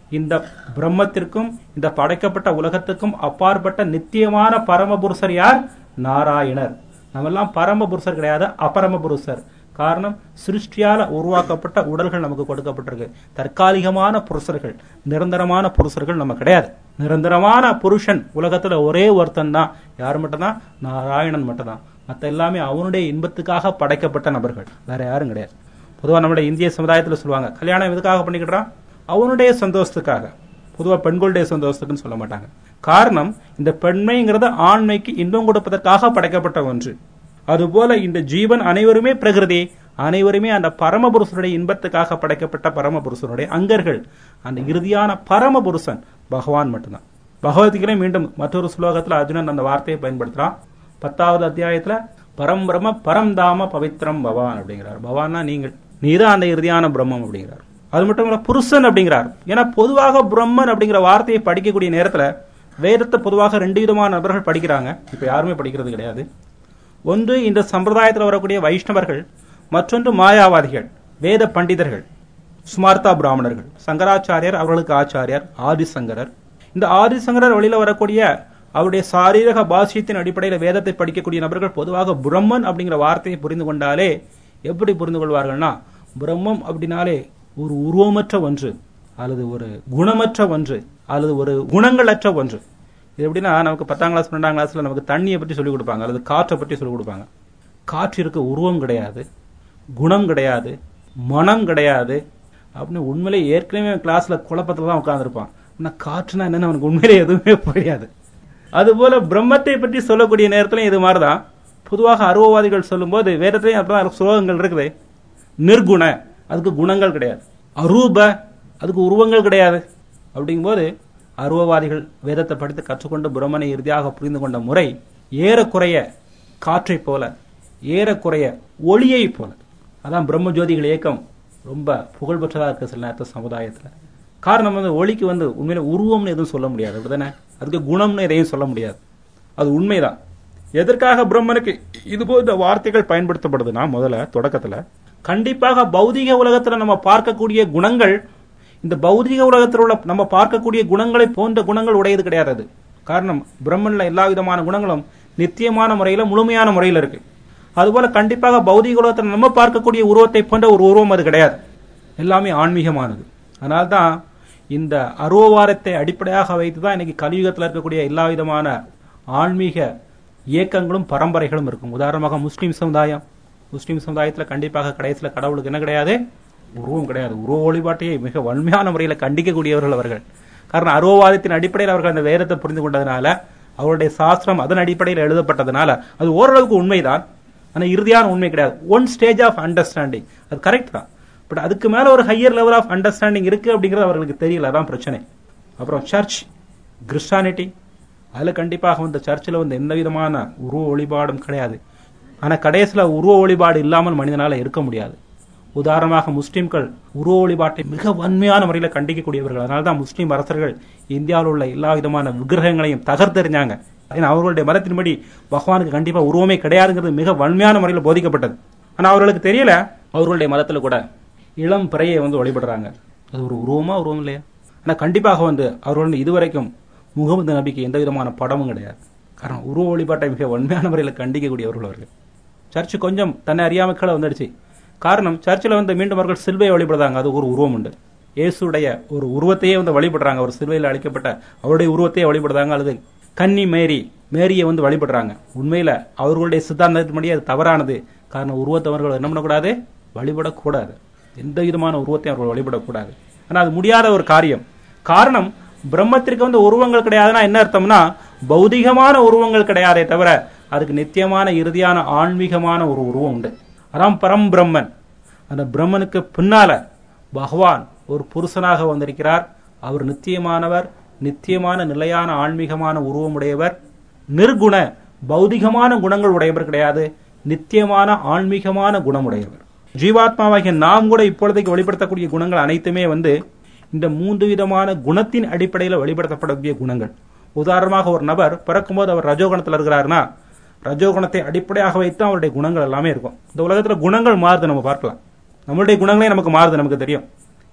இந்த பிரம்மத்திற்கும் இந்த படைக்கப்பட்ட உலகத்துக்கும் அப்பாற்பட்ட நித்தியமான பரமபுருஷர் யார் நாராயணர் நம்மெல்லாம் பரமபுருஷர் கிடையாது அபரமபுருஷர் காரணம் சிருஷ்டியால உருவாக்கப்பட்ட உடல்கள் நமக்கு கொடுக்கப்பட்டிருக்கு தற்காலிகமான புருஷர்கள் நிரந்தரமான புருஷர்கள் நம்ம கிடையாது நிரந்தரமான புருஷன் உலகத்துல ஒரே ஒருத்தன் தான் யார் மட்டும்தான் நாராயணன் மட்டும்தான் மற்ற எல்லாமே அவனுடைய இன்பத்துக்காக படைக்கப்பட்ட நபர்கள் வேற யாரும் கிடையாது பொதுவா நம்முடைய இந்திய சமுதாயத்துல சொல்லுவாங்க கல்யாணம் எதுக்காக பண்ணிக்கிட்டான் அவனுடைய சந்தோஷத்துக்காக பொதுவா பெண்களுடைய சந்தோஷத்துக்குன்னு சொல்ல மாட்டாங்க காரணம் இந்த பெண்மைங்கிறது ஆண்மைக்கு இன்பம் கொடுப்பதற்காக படைக்கப்பட்ட ஒன்று அதுபோல இந்த ஜீவன் அனைவருமே பிரகிருதி அனைவருமே அந்த பரமபுருஷனுடைய இன்பத்துக்காக படைக்கப்பட்ட பரமபுருஷனுடைய அங்கர்கள் அந்த இறுதியான பரமபுருஷன் பகவான் மட்டும்தான் பகவத்கீதை மீண்டும் மற்றொரு ஸ்லோகத்துல அர்ஜுனன் அந்த வார்த்தையை பயன்படுத்துறான் பத்தாவது அத்தியாயத்துல பரம் பிரம்ம பரம் தாம பவித்ரம் பவான் அப்படிங்கிறார் பவான்னா நீங்கள் நீதான் அந்த இறுதியான பிரம்மம் அப்படிங்கிறார் அது மட்டும் இல்ல புருஷன் அப்படிங்கிறார் ஏன்னா பொதுவாக பிரம்மன் அப்படிங்கிற வார்த்தையை படிக்கக்கூடிய நேரத்துல வேதத்தை பொதுவாக ரெண்டு விதமான நபர்கள் படிக்கிறாங்க இப்ப யாருமே படிக்கிறது கிடையாது ஒன்று இந்த சம்பிரதாயத்தில் வரக்கூடிய வைஷ்ணவர்கள் மற்றொன்று மாயாவாதிகள் வேத பண்டிதர்கள் ஸ்மார்த்தா பிராமணர்கள் சங்கராச்சாரியர் அவர்களுக்கு ஆச்சாரியர் ஆதிசங்கரர் இந்த ஆதிசங்கரர் வழியில வரக்கூடிய அவருடைய சாரீரக பாஷ்யத்தின் அடிப்படையில் வேதத்தை படிக்கக்கூடிய நபர்கள் பொதுவாக பிரம்மன் அப்படிங்கிற வார்த்தையை புரிந்து கொண்டாலே எப்படி புரிந்து கொள்வார்கள்னா பிரம்மம் அப்படின்னாலே ஒரு உருவமற்ற ஒன்று அல்லது ஒரு குணமற்ற ஒன்று அல்லது ஒரு குணங்களற்ற ஒன்று இது எப்படின்னா நமக்கு பத்தாம் கிளாஸ் பன்னெண்டாம் கிளாஸ்ல நமக்கு தண்ணியை பற்றி சொல்லிக் கொடுப்பாங்க அல்லது காற்றை பற்றி சொல்லிக் கொடுப்பாங்க காற்றிற்கு உருவம் கிடையாது குணம் கிடையாது மனம் கிடையாது அப்படின்னு உண்மையிலே ஏற்கனவே கிளாஸ்ல குழப்பத்துல தான் உட்காந்துருப்பான் ஆனா காற்றுனா என்னன்னு அவனுக்கு உண்மையிலே எதுவுமே புரியாது அதுபோல பிரம்மத்தை பற்றி சொல்லக்கூடிய நேரத்துல இது மாதிரிதான் பொதுவாக அருவவாதிகள் சொல்லும்போது வேதத்திலையும் அப்பதான் ஸ்லோகங்கள் இருக்குது நிர்குண அதுக்கு குணங்கள் கிடையாது அரூப அதுக்கு உருவங்கள் கிடையாது அப்படிங்கும்போது அருவவாதிகள் வேதத்தை படித்து கற்றுக்கொண்டு பிரம்மனை இறுதியாக புரிந்து கொண்ட முறை ஏறக்குறைய காற்றை போல ஏறக்குறைய ஒளியை போல அதான் பிரம்ம ஜோதிகள் இயக்கம் ரொம்ப புகழ்பெற்றதா இருக்கு சில நேரத்தில் சமுதாயத்துல காரணம் வந்து ஒளிக்கு வந்து உண்மையில உருவம்னு எதுவும் சொல்ல முடியாது அப்படிதானே அதுக்கு குணம்னு எதையும் சொல்ல முடியாது அது உண்மைதான் எதற்காக பிரம்மனுக்கு இது போன்ற வார்த்தைகள் பயன்படுத்தப்படுதுன்னா முதல்ல தொடக்கத்துல கண்டிப்பாக பௌதிக உலகத்துல நம்ம பார்க்கக்கூடிய குணங்கள் இந்த பௌதிக உலகத்தில் உள்ள நம்ம பார்க்கக்கூடிய குணங்களை போன்ற குணங்கள் உடையது கிடையாது அது காரணம் பிரம்மன்ல எல்லா விதமான குணங்களும் நித்தியமான முறையில முழுமையான முறையில் இருக்கு அதுபோல கண்டிப்பாக பௌதிக உலகத்தில் நம்ம பார்க்கக்கூடிய உருவத்தை போன்ற ஒரு உருவம் அது கிடையாது எல்லாமே ஆன்மீகமானது அதனால்தான் இந்த அருவவாரத்தை அடிப்படையாக வைத்து தான் இன்னைக்கு கலியுகத்தில் இருக்கக்கூடிய எல்லா விதமான ஆன்மீக இயக்கங்களும் பரம்பரைகளும் இருக்கும் உதாரணமாக முஸ்லீம் சமுதாயம் முஸ்லீம் சமுதாயத்தில் கண்டிப்பாக கடைசியில் கடவுளுக்கு என்ன கிடையாது உருவம் கிடையாது உருவ வழிபாட்டையே மிக வன்மையான முறையில் கண்டிக்கக்கூடியவர்கள் அவர்கள் காரணம் அருவவாதத்தின் அடிப்படையில் அவர்கள் அந்த வேதத்தை புரிந்து கொண்டதுனால அவருடைய சாஸ்திரம் அதன் அடிப்படையில் எழுதப்பட்டதுனால அது ஓரளவுக்கு உண்மைதான் ஆனால் இறுதியான உண்மை கிடையாது ஒன் ஸ்டேஜ் ஆஃப் அண்டர்ஸ்டாண்டிங் அது கரெக்ட் தான் பட் அதுக்கு மேல ஒரு ஹையர் லெவல் ஆஃப் அண்டர்ஸ்டாண்டிங் இருக்கு அப்படிங்கிறது அவர்களுக்கு தெரியல அதான் பிரச்சனை அப்புறம் சர்ச் கிறிஸ்டானிட்டி அதுல கண்டிப்பாக வந்து சர்ச்சில் வந்து எந்த விதமான உருவ வழிபாடும் கிடையாது ஆனா கடைசியில உருவ வழிபாடு இல்லாமல் மனிதனால இருக்க முடியாது உதாரணமாக முஸ்லிம்கள் உருவ வழிபாட்டை மிக வன்மையான முறையில் கண்டிக்கக்கூடியவர்கள் அதனால்தான் முஸ்லீம் அரசர்கள் இந்தியாவில் உள்ள எல்லா விதமான விக்கிரகங்களையும் தகர்த்தெறிஞ்சாங்க ஏன்னா அவர்களுடைய மதத்தின்படி பகவானுக்கு கண்டிப்பா உருவமே கிடையாதுங்கிறது மிக வன்மையான முறையில் போதிக்கப்பட்டது ஆனா அவர்களுக்கு தெரியல அவர்களுடைய மதத்துல கூட இளம் பிறையை வந்து வழிபடுறாங்க அது ஒரு உருவமா உருவம் இல்லையா ஆனா கண்டிப்பாக வந்து அவர்கள் இதுவரைக்கும் முகமது நபிக்கு எந்த விதமான படமும் கிடையாது காரணம் உருவ வழிபாட்டை மிக வன்மையான முறையில் கண்டிக்கக்கூடியவர்கள் அவர்கள் சர்ச்சு கொஞ்சம் தன்னை அறியாம கீழே வந்துடுச்சு காரணம் சர்ச்சில் வந்து மீண்டும் அவர்கள் சிலுவையை வழிபடுறாங்க அது ஒரு உருவம் உண்டு இயேசுடைய ஒரு உருவத்தையே வந்து வழிபடுறாங்க ஒரு சிலுவையில் அளிக்கப்பட்ட அவருடைய உருவத்தையே வழிபடுறாங்க அல்லது கன்னி மேரி மேரியை வந்து வழிபடுறாங்க உண்மையில அவர்களுடைய சித்தாந்தத்தின்படி அது தவறானது காரணம் உருவத்தை அவர்கள் என்ன பண்ணக்கூடாது வழிபடக்கூடாது எந்த விதமான உருவத்தையும் அவர்கள் வழிபடக்கூடாது ஆனா அது முடியாத ஒரு காரியம் காரணம் பிரம்மத்திற்கு வந்து உருவங்கள் கிடையாதுன்னா என்ன அர்த்தம்னா பௌதிகமான உருவங்கள் கிடையாதே தவிர அதுக்கு நித்தியமான இறுதியான ஆன்மீகமான ஒரு உருவம் உண்டு அதான் பரம் பிரம்மன் அந்த பிரம்மனுக்கு பின்னால பகவான் ஒரு புருஷனாக வந்திருக்கிறார் அவர் நித்தியமானவர் நித்தியமான நிலையான ஆன்மீகமான உருவமுடையவர் நிர்குண பௌதிகமான குணங்கள் உடையவர் கிடையாது நித்தியமான ஆன்மீகமான குணமுடையவர் ஜீவாத்மாவாகிய நாம் கூட இப்பொழுதைக்கு வெளிப்படுத்தக்கூடிய குணங்கள் அனைத்துமே வந்து இந்த மூன்று விதமான குணத்தின் அடிப்படையில் வெளிப்படுத்தப்படக்கூடிய குணங்கள் உதாரணமாக ஒரு நபர் பிறக்கும்போது அவர் ரஜோகுணத்தில் இருக்கிறாருன்னா ரஜோகுணத்தை அடிப்படையாக வைத்து அவருடைய குணங்கள் எல்லாமே இருக்கும் இந்த உலகத்துல குணங்கள் மாறுது நம்ம பார்க்கலாம் நம்மளுடைய குணங்களே நமக்கு மாறுது நமக்கு தெரியும்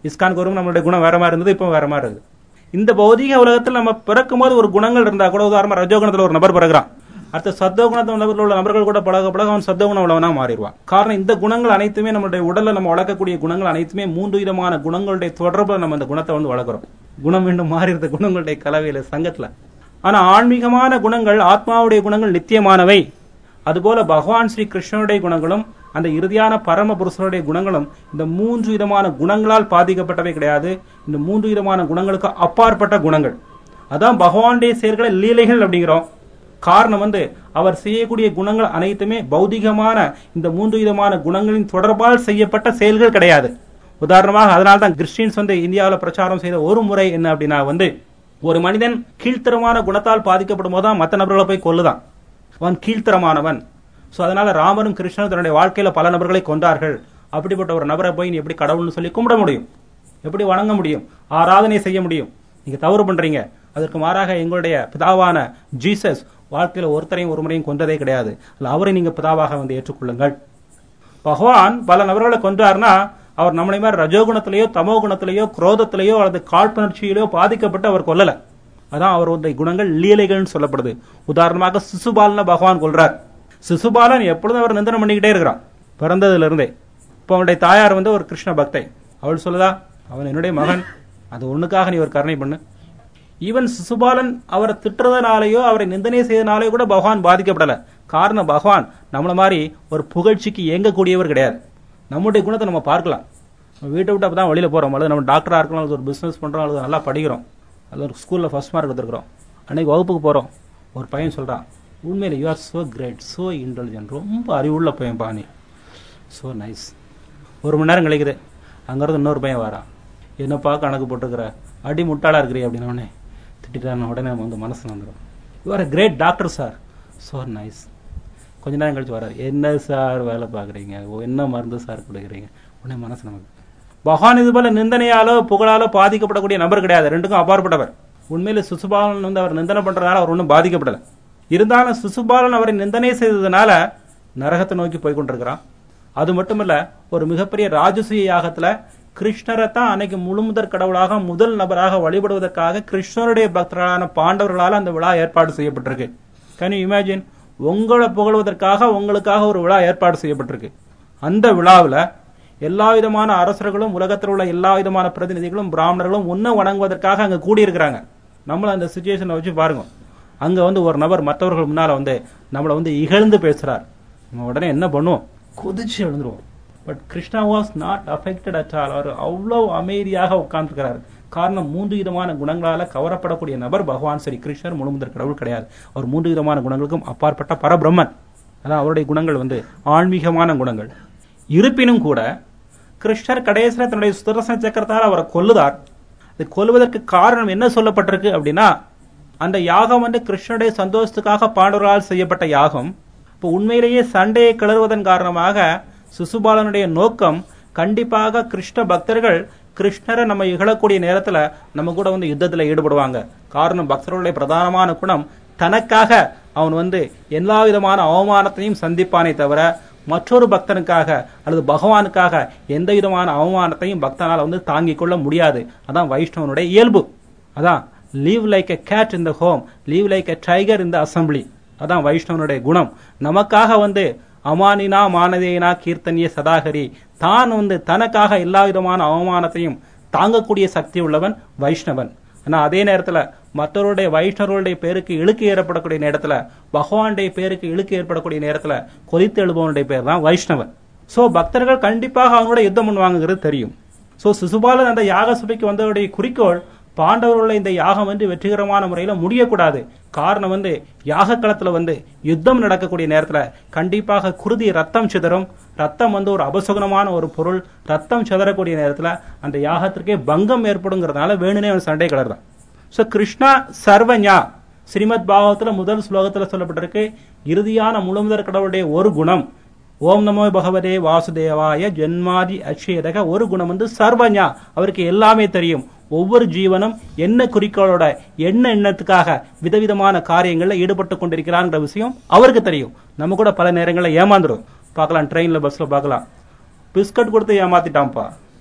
இஸ்கான் குரும் நம்மளுடைய குணம் வேற மாதிரி இருந்தது இப்போ வேற மாதிரி இருக்குது இந்த பௌதிக உலகத்தில் நம்ம பிறக்கும் போது ஒரு குணங்கள் இருந்தா கூட உதாரணமா ரஜோகுணத்துல ஒரு நபர் பிறகுறான் அடுத்த சத்தகுணத்தில் நபர்கள் உள்ள நபர்கள் கூட பழக பழக அவன் சத்தகுணம் உள்ளவனா மாறிடுவான் காரணம் இந்த குணங்கள் அனைத்துமே நம்மளுடைய உடல்ல நம்ம வளர்க்கக்கூடிய குணங்கள் அனைத்துமே மூன்று விதமான குணங்களுடைய தொடர்புல நம்ம இந்த குணத்தை வந்து வளர்க்குறோம் குணம் மீண்டும் மாறிடுது குணங்களுடைய கலவையில சங்கத்துல ஆனா ஆன்மீகமான குணங்கள் ஆத்மாவுடைய குணங்கள் நித்தியமானவை அதுபோல பகவான் ஸ்ரீ கிருஷ்ணனுடைய குணங்களும் அந்த இறுதியான பரம புருஷனுடைய குணங்களும் இந்த மூன்று விதமான குணங்களால் பாதிக்கப்பட்டவை கிடையாது இந்த மூன்று விதமான குணங்களுக்கு அப்பாற்பட்ட குணங்கள் அதான் பகவானுடைய செயல்களை லீலைகள் அப்படிங்கிறோம் காரணம் வந்து அவர் செய்யக்கூடிய குணங்கள் அனைத்துமே பௌதிகமான இந்த மூன்று விதமான குணங்களின் தொடர்பால் செய்யப்பட்ட செயல்கள் கிடையாது உதாரணமாக அதனால தான் கிறிஸ்டியன்ஸ் வந்து இந்தியாவில் பிரச்சாரம் செய்த ஒரு முறை என்ன அப்படின்னா வந்து ஒரு மனிதன் கீழ்த்தரமான குணத்தால் பாதிக்கப்படும் போது தான் மற்ற நபர்களை போய் கொல்லுதான் அவன் கீழ்த்தரமானவன் ஸோ அதனால ராமரும் கிருஷ்ணனும் தன்னுடைய வாழ்க்கையில பல நபர்களை கொண்டார்கள் அப்படிப்பட்ட ஒரு நபரை போய் நீ எப்படி கடவுள்னு சொல்லி கும்பிட முடியும் எப்படி வணங்க முடியும் ஆராதனை செய்ய முடியும் நீங்க தவறு பண்றீங்க அதற்கு மாறாக எங்களுடைய பிதாவான ஜீசஸ் வாழ்க்கையில ஒருத்தரையும் ஒரு முறையும் கொன்றதே கிடையாது அல்ல அவரை நீங்க பிதாவாக வந்து ஏற்றுக்கொள்ளுங்கள் பகவான் பல நபர்களை கொன்றார்னா அவர் நம்மளை மாதிரி ரஜோகுணத்திலேயோ தமோ குணத்திலேயோ குரோதத்திலேயோ அல்லது காழ்ப்புணர்ச்சியிலேயோ பாதிக்கப்பட்டு அவர் கொல்லல அதான் அவருடைய குணங்கள் லீலைகள்னு சொல்லப்படுது உதாரணமாக சிசுபாலனை பகவான் கொல்றார் சிசுபாலன் எப்பொழுதும் அவர் நிந்தனம் பண்ணிக்கிட்டே இருக்கிறான் பிறந்ததுல இருந்தே இப்போ அவனுடைய தாயார் வந்து ஒரு கிருஷ்ண பக்தை அவள் சொல்லுதா அவன் என்னுடைய மகன் அது ஒண்ணுக்காக நீ ஒரு கருணை பண்ணு ஈவன் சிசுபாலன் அவரை திட்டுறதுனாலேயோ அவரை நிந்தனை செய்தனாலேயோ கூட பகவான் பாதிக்கப்படல காரணம் பகவான் நம்மள மாதிரி ஒரு புகழ்ச்சிக்கு இயங்கக்கூடியவர் கிடையாது நம்முடைய குணத்தை நம்ம பார்க்கலாம் நம்ம வீட்டை விட்டு அப்பதான் வெளியில போறோம் அல்லது நம்ம டாக்டரா இருக்கலாம் அல்லது ஒரு பிசினஸ் பண்றோம் அல்லது நல்லா படிக்கிறோம் அல்லது ஒரு ஸ்கூல்ல ஃபர்ஸ்ட் மார்க் எடுத்துருக்கிறோம் அன்னைக்கு வகுப்புக்கு போறோம் ஒரு பையன் சொல்றான் உண்மையில you are so great so intelligent ரொம்ப அறிவுள்ள பையன் பாணி ஸோ நைஸ் ஒரு மணி நேரம் கழிக்குது அங்கிருந்து இன்னொரு பையன் வரான் என்னப்பா கணக்கு போட்டுக்கிற அடி முட்டாளா இருக்கிறீ அப்படின்னு உடனே திட்டான உடனே நம்ம வந்து மனசு வந்துடும் you are great doctor sir so nice கொஞ்ச நேரம் கழிச்சு வர்றாரு என்ன சார் வேலை பார்க்குறீங்க என்ன மருந்து சார் கொடுக்குறீங்க உடனே மனசு நமக்கு பகவான் இது போல நிந்தனையாலோ புகழாலோ பாதிக்கப்படக்கூடிய நபர் கிடையாது ரெண்டுக்கும் அப்பாற்பட்டவர் உண்மையில சிசுபாலன் வந்து அவர் நிந்தனை பண்றதுனால அவர் ஒன்றும் பாதிக்கப்படல இருந்தாலும் சிசுபாலன் அவரை நிந்தனை செய்ததுனால நரகத்தை நோக்கி போய் கொண்டிருக்கிறான் அது மட்டுமல்ல ஒரு மிகப்பெரிய ராஜசூய யாகத்துல கிருஷ்ணரை தான் அன்னைக்கு முழுமுதற் கடவுளாக முதல் நபராக வழிபடுவதற்காக கிருஷ்ணருடைய பக்தர்களான பாண்டவர்களால் அந்த விழா ஏற்பாடு செய்யப்பட்டிருக்கு கேன் யூ இமேஜின் உங்களை புகழ்வதற்காக உங்களுக்காக ஒரு விழா ஏற்பாடு செய்யப்பட்டிருக்கு அந்த விழாவில் எல்லா விதமான அரசர்களும் உலகத்தில் உள்ள எல்லா விதமான பிரதிநிதிகளும் பிராமணர்களும் உன்ன வணங்குவதற்காக அங்க கூடியிருக்கிறாங்க நம்மள அந்த சுச்சுவேஷனை வச்சு பாருங்க அங்க வந்து ஒரு நபர் மற்றவர்கள் முன்னால வந்து நம்மளை வந்து இகழ்ந்து பேசுறார் நம்ம உடனே என்ன பண்ணுவோம் கொதிச்சு எழுந்துருவோம் but Krishna was not affected at all அவர் அவ்வளவு அமைதியாக உட்கார்ந்துருக்கிறார் காரணம் மூன்று விதமான குணங்களால கவரப்படக்கூடிய நபர் பகவான் ஸ்ரீ கிருஷ்ணர் முழுமுதற் கடவுள் கிடையாது அவர் மூன்று விதமான குணங்களுக்கும் அப்பாற்பட்ட பரபிரம்மன் அதான் அவருடைய குணங்கள் வந்து ஆன்மீகமான குணங்கள் இருப்பினும் கூட கிருஷ்ணர் கடைசியில் தன்னுடைய சுதர்சன சக்கரத்தால் அவரை கொல்லுதார் அது கொல்வதற்கு காரணம் என்ன சொல்லப்பட்டிருக்கு அப்படின்னா அந்த யாகம் வந்து கிருஷ்ணனுடைய சந்தோஷத்துக்காக பாண்டவர்களால் செய்யப்பட்ட யாகம் இப்போ உண்மையிலேயே சண்டையை கிளறுவதன் காரணமாக சிசுபாலனுடைய நோக்கம் கண்டிப்பாக கிருஷ்ண பக்தர்கள் கிருஷ்ணரை நம்ம இகழக்கூடிய நேரத்துல நம்ம கூட வந்து யுத்தத்துல ஈடுபடுவாங்க காரணம் பக்தர்களுடைய பிரதானமான குணம் தனக்காக அவன் வந்து எல்லா விதமான அவமானத்தையும் சந்திப்பானே தவிர மற்றொரு பக்தனுக்காக அல்லது பகவானுக்காக எந்த விதமான அவமானத்தையும் பக்தனால் வந்து தாங்கிக் கொள்ள முடியாது அதான் வைஷ்ணவனுடைய இயல்பு அதான் live like a cat in the home live like a tiger in the assembly அதான் வைஷ்ணவனுடைய குணம் நமக்காக வந்து அமானினா மானதேனா கீர்த்தனிய சதாகரி தான் வந்து தனக்காக எல்லா விதமான அவமானத்தையும் தாங்கக்கூடிய சக்தி உள்ளவன் வைஷ்ணவன் ஆனா அதே நேரத்துல மற்றவருடைய வைஷ்ணவர்களுடைய பேருக்கு இழுக்கு ஏற்படக்கூடிய நேரத்துல பகவானுடைய பேருக்கு இழுக்கு ஏற்படக்கூடிய நேரத்துல கொதித்து எழுபவனுடைய பேர் தான் வைஷ்ணவன் சோ பக்தர்கள் கண்டிப்பாக அவங்களோட யுத்தம் பண்ணுவாங்கிறது தெரியும் சோ சிசுபாலன் அந்த யாக சபைக்கு வந்தவருடைய குறிக்கோள் பாண்டவர்களுடைய இந்த யாகம் வந்து வெற்றிகரமான முறையில முடியக்கூடாது காரணம் வந்து யாக களத்துல வந்து யுத்தம் நடக்கக்கூடிய நேரத்துல கண்டிப்பாக குருதி ரத்தம் சிதறும் ரத்தம் வந்து ஒரு அபசகுனமான ஒரு பொருள் ரத்தம் சிதறக்கூடிய நேரத்துல அந்த யாகத்திற்கே பங்கம் ஏற்படுங்கிறதுனால வேணுனே அவன் சண்டை கலர்தான் சோ கிருஷ்ணா சர்வஞா ஸ்ரீமத் பாகவத்துல முதல் ஸ்லோகத்துல சொல்லப்பட்டிருக்கு இறுதியான முழுமுதற் கடவுளுடைய ஒரு குணம் ஓம் நமோ பகவதே வாசுதேவாய ஜென்மாதி அக்ஷேதக ஒரு குணம் வந்து சர்வஞா அவருக்கு எல்லாமே தெரியும் ஒவ்வொரு ஜீவனும் என்ன குறிக்கோளோட என்ன எண்ணத்துக்காக விதவிதமான காரியங்கள்ல ஈடுபட்டு கொண்டிருக்கிறான்ற விஷயம் அவருக்கு தெரியும் நம்ம கூட பல நேரங்களில் ஏமாந்துடும் பார்க்கலாம் ட்ரெயின்ல பஸ்ல பார்க்கலாம் பிஸ்கட் கொடுத்து ஏமாத்திட்டான்ப்பா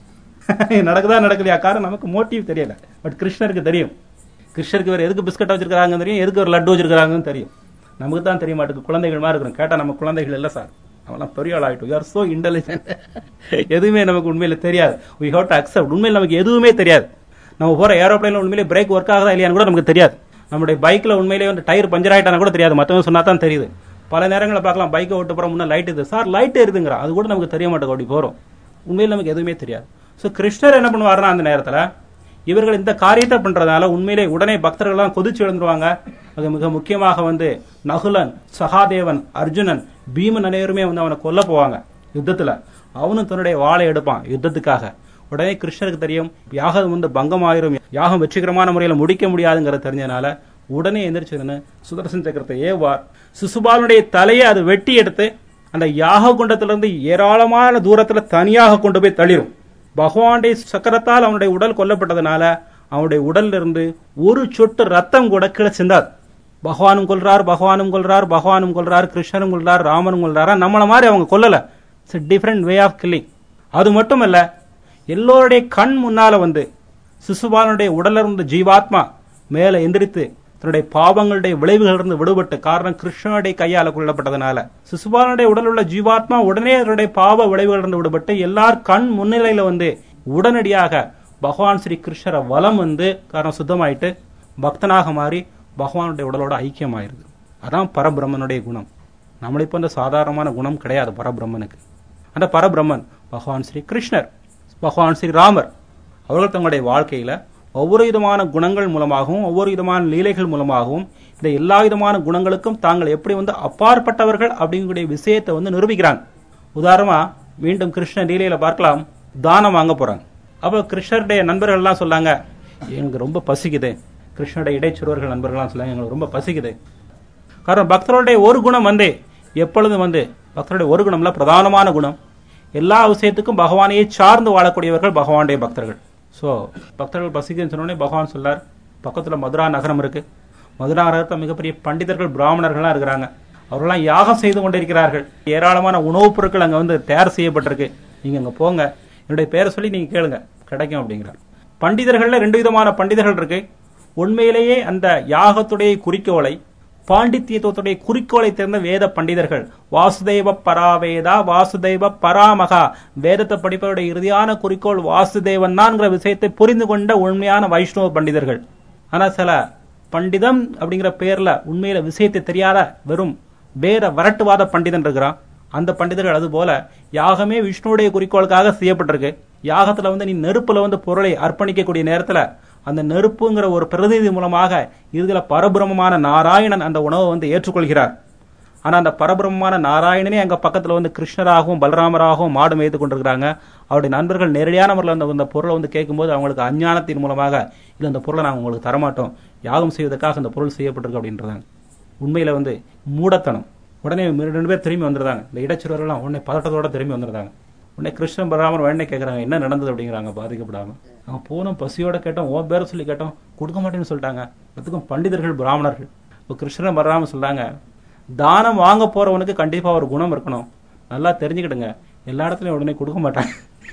நடக்குதா நடக்கலையா காரணம் நமக்கு மோட்டிவ் தெரியல பட் கிருஷ்ணருக்கு தெரியும் கிருஷ்ணருக்கு வேற எதுக்கு பிஸ்கட் வச்சிருக்காங்கன்னு தெரியும் எதுக்கு ஒரு லட்டு வச்சிருக்காங்கன்னு தெரியும் நமக்கு தான் தெரிய மாட்டேங்குது குழந்தைகள் மாதிரி இருக்கணும் கேட்டா நம்ம குழந்தைகள் இல்லை சார் அவெல்லாம் பெரிய ஆள் ஆயிட்டோம் யூஆர் சோ இன்டெலிஜென்ட் எதுவுமே நமக்கு உண்மையில தெரியாது வி ஹவ் டு அக்செப்ட் உண்மையில நமக்கு எதுவுமே தெரியாது நம்ம போற ஏரோப்ளைன்ல உண்மையிலே பிரேக் ஒர்க் ஆகுதா இல்லையான்னு கூட நமக்கு தெரியாது நம்முடைய பைக்ல உண்மையிலேயே வந்து டயர் பஞ்சர் ஆயிட்டானா கூட தெரியாது மத்தவங்க சொன்னா தான் தெரியுது பல நேரங்களில் பார்க்கலாம் பைக்கை ஓட்டு போற முன்ன லைட் இது சார் லைட் எரிதுங்கிறா அது கூட நமக்கு தெரிய மாட்டேங்குது அப்படி போறோம் உண்மையில நமக்கு எதுவுமே தெரியாது ஸோ கிருஷ்ணர் என்ன பண்ணுவாருன்னா அந்த நேரத்துல இவர்கள் இந்த காரியத்தை பண்றதால உண்மையிலே உடனே பக்தர்கள்லாம் கொதிச்சு எழுந்துருவாங்க அது மிக முக்கியமாக வந்து நகுலன் சகாதேவன் அர்ஜுனன் பீமன் அனைவருமே வந்து அவனை கொல்ல போவாங்க யுத்தத்துல அவனும் தன்னுடைய வாளை எடுப்பான் யுத்தத்துக்காக உடனே கிருஷ்ணருக்கு தெரியும் யாகம் வந்து பங்கமாயிரும் யாகம் வெற்றிகரமான முறையில் முடிக்க முடியாதுங்கிறத தெரிஞ்சதுனால உடனே எந்திரிச்சதுன்னு சுதர்சன் சக்கரத்தை ஏவார் சிசுபாலனுடைய தலையை அது வெட்டி எடுத்து அந்த யாக குண்டத்திலிருந்து ஏராளமான தூரத்துல தனியாக கொண்டு போய் தள்ளிரும் பகவானுடைய சக்கரத்தால் அவனுடைய உடல் கொல்லப்பட்டதுனால அவனுடைய உடல்ல இருந்து ஒரு சொட்டு ரத்தம் கூட கீழே சிந்தாது பகவானும் கொல்றார் பகவானும் கொல்றார் பகவானும் கொல்றார் கிருஷ்ணரும் கொல்றார் ராமனும் கொல்றாரா நம்மள மாதிரி அவங்க கொல்லல it's different way of killing அது மட்டுமல்ல எல்லோருடைய கண் முன்னால வந்து சிசுபாலனுடைய உடல்ல இருந்த ஜீவாத்மா மேல எந்திரித்து தன்னுடைய பாவங்களுடைய விளைவுகளிலிருந்து விடுபட்டு காரணம் கிருஷ்ணனுடைய கையால கொல்லப்பட்டதனால சிசுபாலனுடைய உடல் உள்ள ஜீவாத்மா உடனே அதனுடைய பாவ விளைவுகளிலிருந்து விடுபட்டு எல்லார் கண் முன்னிலையில வந்து உடனடியாக பகவான் ஸ்ரீ கிருஷ்ணரை வலம் வந்து காரணம் சுத்தமாயிட்டு பக்தனாக மாறி பகவானுடைய உடலோட ஐக்கியமாயிருது அதான் பரபிரம்மனுடைய குணம் நம்மளை போன்ற சாதாரணமான குணம் கிடையாது பரபிரம்மனுக்கு அந்த பரபிரம்மன் பகவான் ஸ்ரீ கிருஷ்ணர் பகவான் ஸ்ரீ ராமர் அவர்கள் தங்களுடைய வாழ்க்கையில ஒவ்வொரு விதமான குணங்கள் மூலமாகவும் ஒவ்வொரு விதமான லீலைகள் மூலமாகவும் இந்த எல்லா விதமான குணங்களுக்கும் தாங்கள் எப்படி வந்து அப்பாற்பட்டவர்கள் அப்படிங்கக்கூடிய விஷயத்தை வந்து நிரூபிக்கிறாங்க உதாரணமா மீண்டும் கிருஷ்ண லீலையில பார்க்கலாம் தானம் வாங்க போறாங்க அப்ப கிருஷ்ணருடைய நண்பர்கள் எல்லாம் சொல்லாங்க எனக்கு ரொம்ப பசிக்குது கிருஷ்ணருடைய இடைச்சுறவர்கள் நண்பர்கள்லாம் சொல்லாங்க எங்களுக்கு ரொம்ப பசிக்குது காரணம் பக்தருடைய ஒரு குணம் வந்து எப்பொழுதும் வந்து பக்தருடைய ஒரு குணம்ல பிரதானமான குணம் எல்லா விஷயத்துக்கும் பகவானையே சார்ந்து வாழக்கூடியவர்கள் பகவானுடைய பக்தர்கள் ஸோ பக்தர்கள் பசிக்குதுன்னு சொன்னோடனே பகவான் சொல்லார் பக்கத்துல மதுரா நகரம் இருக்கு மதுரா நகரத்தில் மிகப்பெரிய பண்டிதர்கள் பிராமணர்கள்லாம் இருக்கிறாங்க அவர்கள்லாம் யாகம் செய்து கொண்டிருக்கிறார்கள் ஏராளமான உணவுப் பொருட்கள் அங்க வந்து தயார் செய்யப்பட்டிருக்கு நீங்க அங்க போங்க என்னுடைய பேரை சொல்லி நீங்க கேளுங்க கிடைக்கும் அப்படிங்கிறார் பண்டிதர்கள்ல ரெண்டு விதமான பண்டிதர்கள் இருக்கு உண்மையிலேயே அந்த யாகத்துடைய குறிக்கோளை பாண்டித்யத்துவத்துடைய குறிக்கோளை தேர்ந்த வேத பண்டிதர்கள் வாசுதேவ பராவேதா வாசுதேவ பராமகா வேதத்தை படிப்பவருடைய இறுதியான குறிக்கோள் வாசுதேவன் தான்ங்கிற விஷயத்தை புரிந்து கொண்ட உண்மையான வைஷ்ணவ பண்டிதர்கள் ஆனா சில பண்டிதம் அப்படிங்கிற பேர்ல உண்மையில விஷயத்தை தெரியாத வெறும் வேற வரட்டுவாத பண்டிதன் இருக்கிறான் அந்த பண்டிதர்கள் அது போல யாகமே விஷ்ணுடைய குறிக்கோளுக்காக செய்யப்பட்டிருக்கு யாகத்துல வந்து நீ நெருப்புல வந்து பொருளை அர்ப்பணிக்கக்கூடிய நேரத்துல அந்த நெருப்புங்கிற ஒரு பிரதிநிதி மூலமாக இறுதியில பரபிரமமான நாராயணன் அந்த உணவை வந்து ஏற்றுக்கொள்கிறார் ஆனா அந்த பரபிரமமான நாராயணனே அங்க பக்கத்துல வந்து கிருஷ்ணராகவும் பலராமராகவும் மாடு மேய்த்து கொண்டிருக்கிறாங்க அவருடைய நண்பர்கள் நேரடியான முறையில் அந்த அந்த பொருளை வந்து கேட்கும்போது அவங்களுக்கு அஞ்ஞானத்தின் மூலமாக இல்ல இந்த பொருளை நாங்கள் உங்களுக்கு தரமாட்டோம் யாகம் செய்வதற்காக இந்த பொருள் செய்யப்பட்டிருக்கு அப்படின்றதாங்க உண்மையில வந்து மூடத்தனம் உடனே ரெண்டு பேர் திரும்பி வந்துருந்தாங்க இந்த இடைச்சிறுவர்கள்லாம் உடனே பதட்டத்தோட திரும்பி வந்துருந்தாங்க உடனே கிருஷ்ணன் பலராமர் உடனே கேட்கறாங்க என்ன நடந்தது அப்படிங்கிறாங்க பாதிக்கப்படாம அவன் போனோம் பசியோட கேட்டோம் ஓ பேரை சொல்லி கேட்டோம் கொடுக்க மாட்டேன்னு சொல்லிட்டாங்க அதுக்கும் பண்டிதர்கள் பிராமணர்கள் இப்போ கிருஷ்ணன் பலராம சொல்றாங்க தானம் வாங்க போறவனுக்கு கண்டிப்பா ஒரு குணம் இருக்கணும் நல்லா தெரிஞ்சுக்கிடுங்க எல்லா இடத்துலயும் உடனே கொடுக்க மாட்டாங்க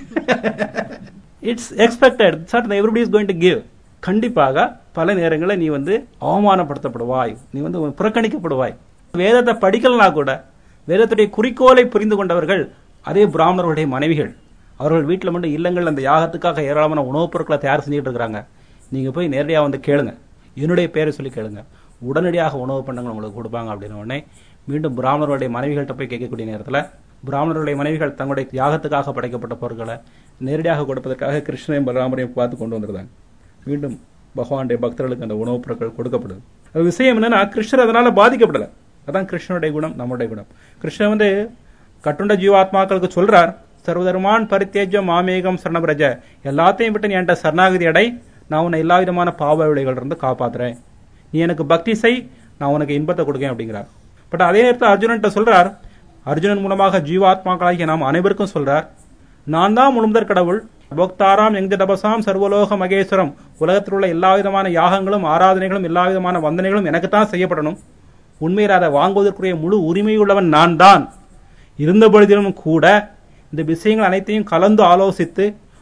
it's expected sir everybody is going to give கண்டிப்பாக பல நேரங்களில் நீ வந்து அவமானப்படுத்தப்படுவாய் நீ வந்து புறக்கணிக்கப்படுவாய் வேதத்தை படிக்கலனா கூட வேதத்துடைய குறிக்கோளை புரிந்து கொண்டவர்கள் அதே பிராமணர்களுடைய மனைவிகள் அவர்கள் வீட்டில் மட்டும் இல்லங்கள் அந்த யாகத்துக்காக ஏராளமான உணவுப் பொருட்களை தயார் செஞ்சுட்டு இருக்கிறாங்க நீங்க போய் நேரடியாக வந்து கேளுங்க என்னுடைய பேரை சொல்லி கேளுங்க உடனடியாக உணவு பண்டங்கள் உங்களுக்கு கொடுப்பாங்க அப்படின்னு உடனே மீண்டும் பிராமணர்களுடைய மனைவிகள்கிட்ட போய் கேட்கக்கூடிய நேரத்தில் பிராமணர்களுடைய மனைவிகள் தங்களுடைய யாகத்துக்காக படைக்கப்பட்ட பொருட்களை நேரடியாக கொடுப்பதற்காக கிருஷ்ணனையும் பலராமரையும் பார்த்து கொண்டு வந்திருந்தாங்க மீண்டும் பகவானுடைய பக்தர்களுக்கு அந்த உணவுப் பொருட்கள் கொடுக்கப்படுது அது விஷயம் என்னன்னா கிருஷ்ணர் அதனால பாதிக்கப்படல அதான் கிருஷ்ணனுடைய குணம் நம்முடைய குணம் கிருஷ்ணன் வந்து கட்டுண்ட ஜீவாத்மாக்களுக்கு சொல்றார் சர்வதர்மான் பரித்தேஜம் மாமேகம் சரணபிரஜ எல்லாத்தையும் விட்டு நீ என்கிட்ட சரணாகதி அடை நான் உன்னை எல்லா விதமான பாவ விளைகள் இருந்து காப்பாத்துறேன் நீ எனக்கு பக்தி செய் நான் உனக்கு இன்பத்தை கொடுக்கேன் அப்படிங்கிறார் பட் அதே நேரத்தில் அர்ஜுனன்ட்ட சொல்றார் அர்ஜுனன் மூலமாக ஜீவாத்மாக்களாகிய நாம் அனைவருக்கும் சொல்றார் நான் தான் முழுமுதற் கடவுள் போக்தாராம் எங்க தபசாம் சர்வலோக மகேஸ்வரம் உலகத்தில் உள்ள எல்லா விதமான யாகங்களும் ஆராதனைகளும் எல்லா விதமான வந்தனைகளும் எனக்கு தான் செய்யப்படணும் உண்மையில் அதை வாங்குவதற்குரிய முழு உரிமையுள்ளவன் நான் தான் இருந்த பொழுதிலும் கூட இந்த விஷயங்கள் அனைத்தையும் கலந்து ஆலோசித்து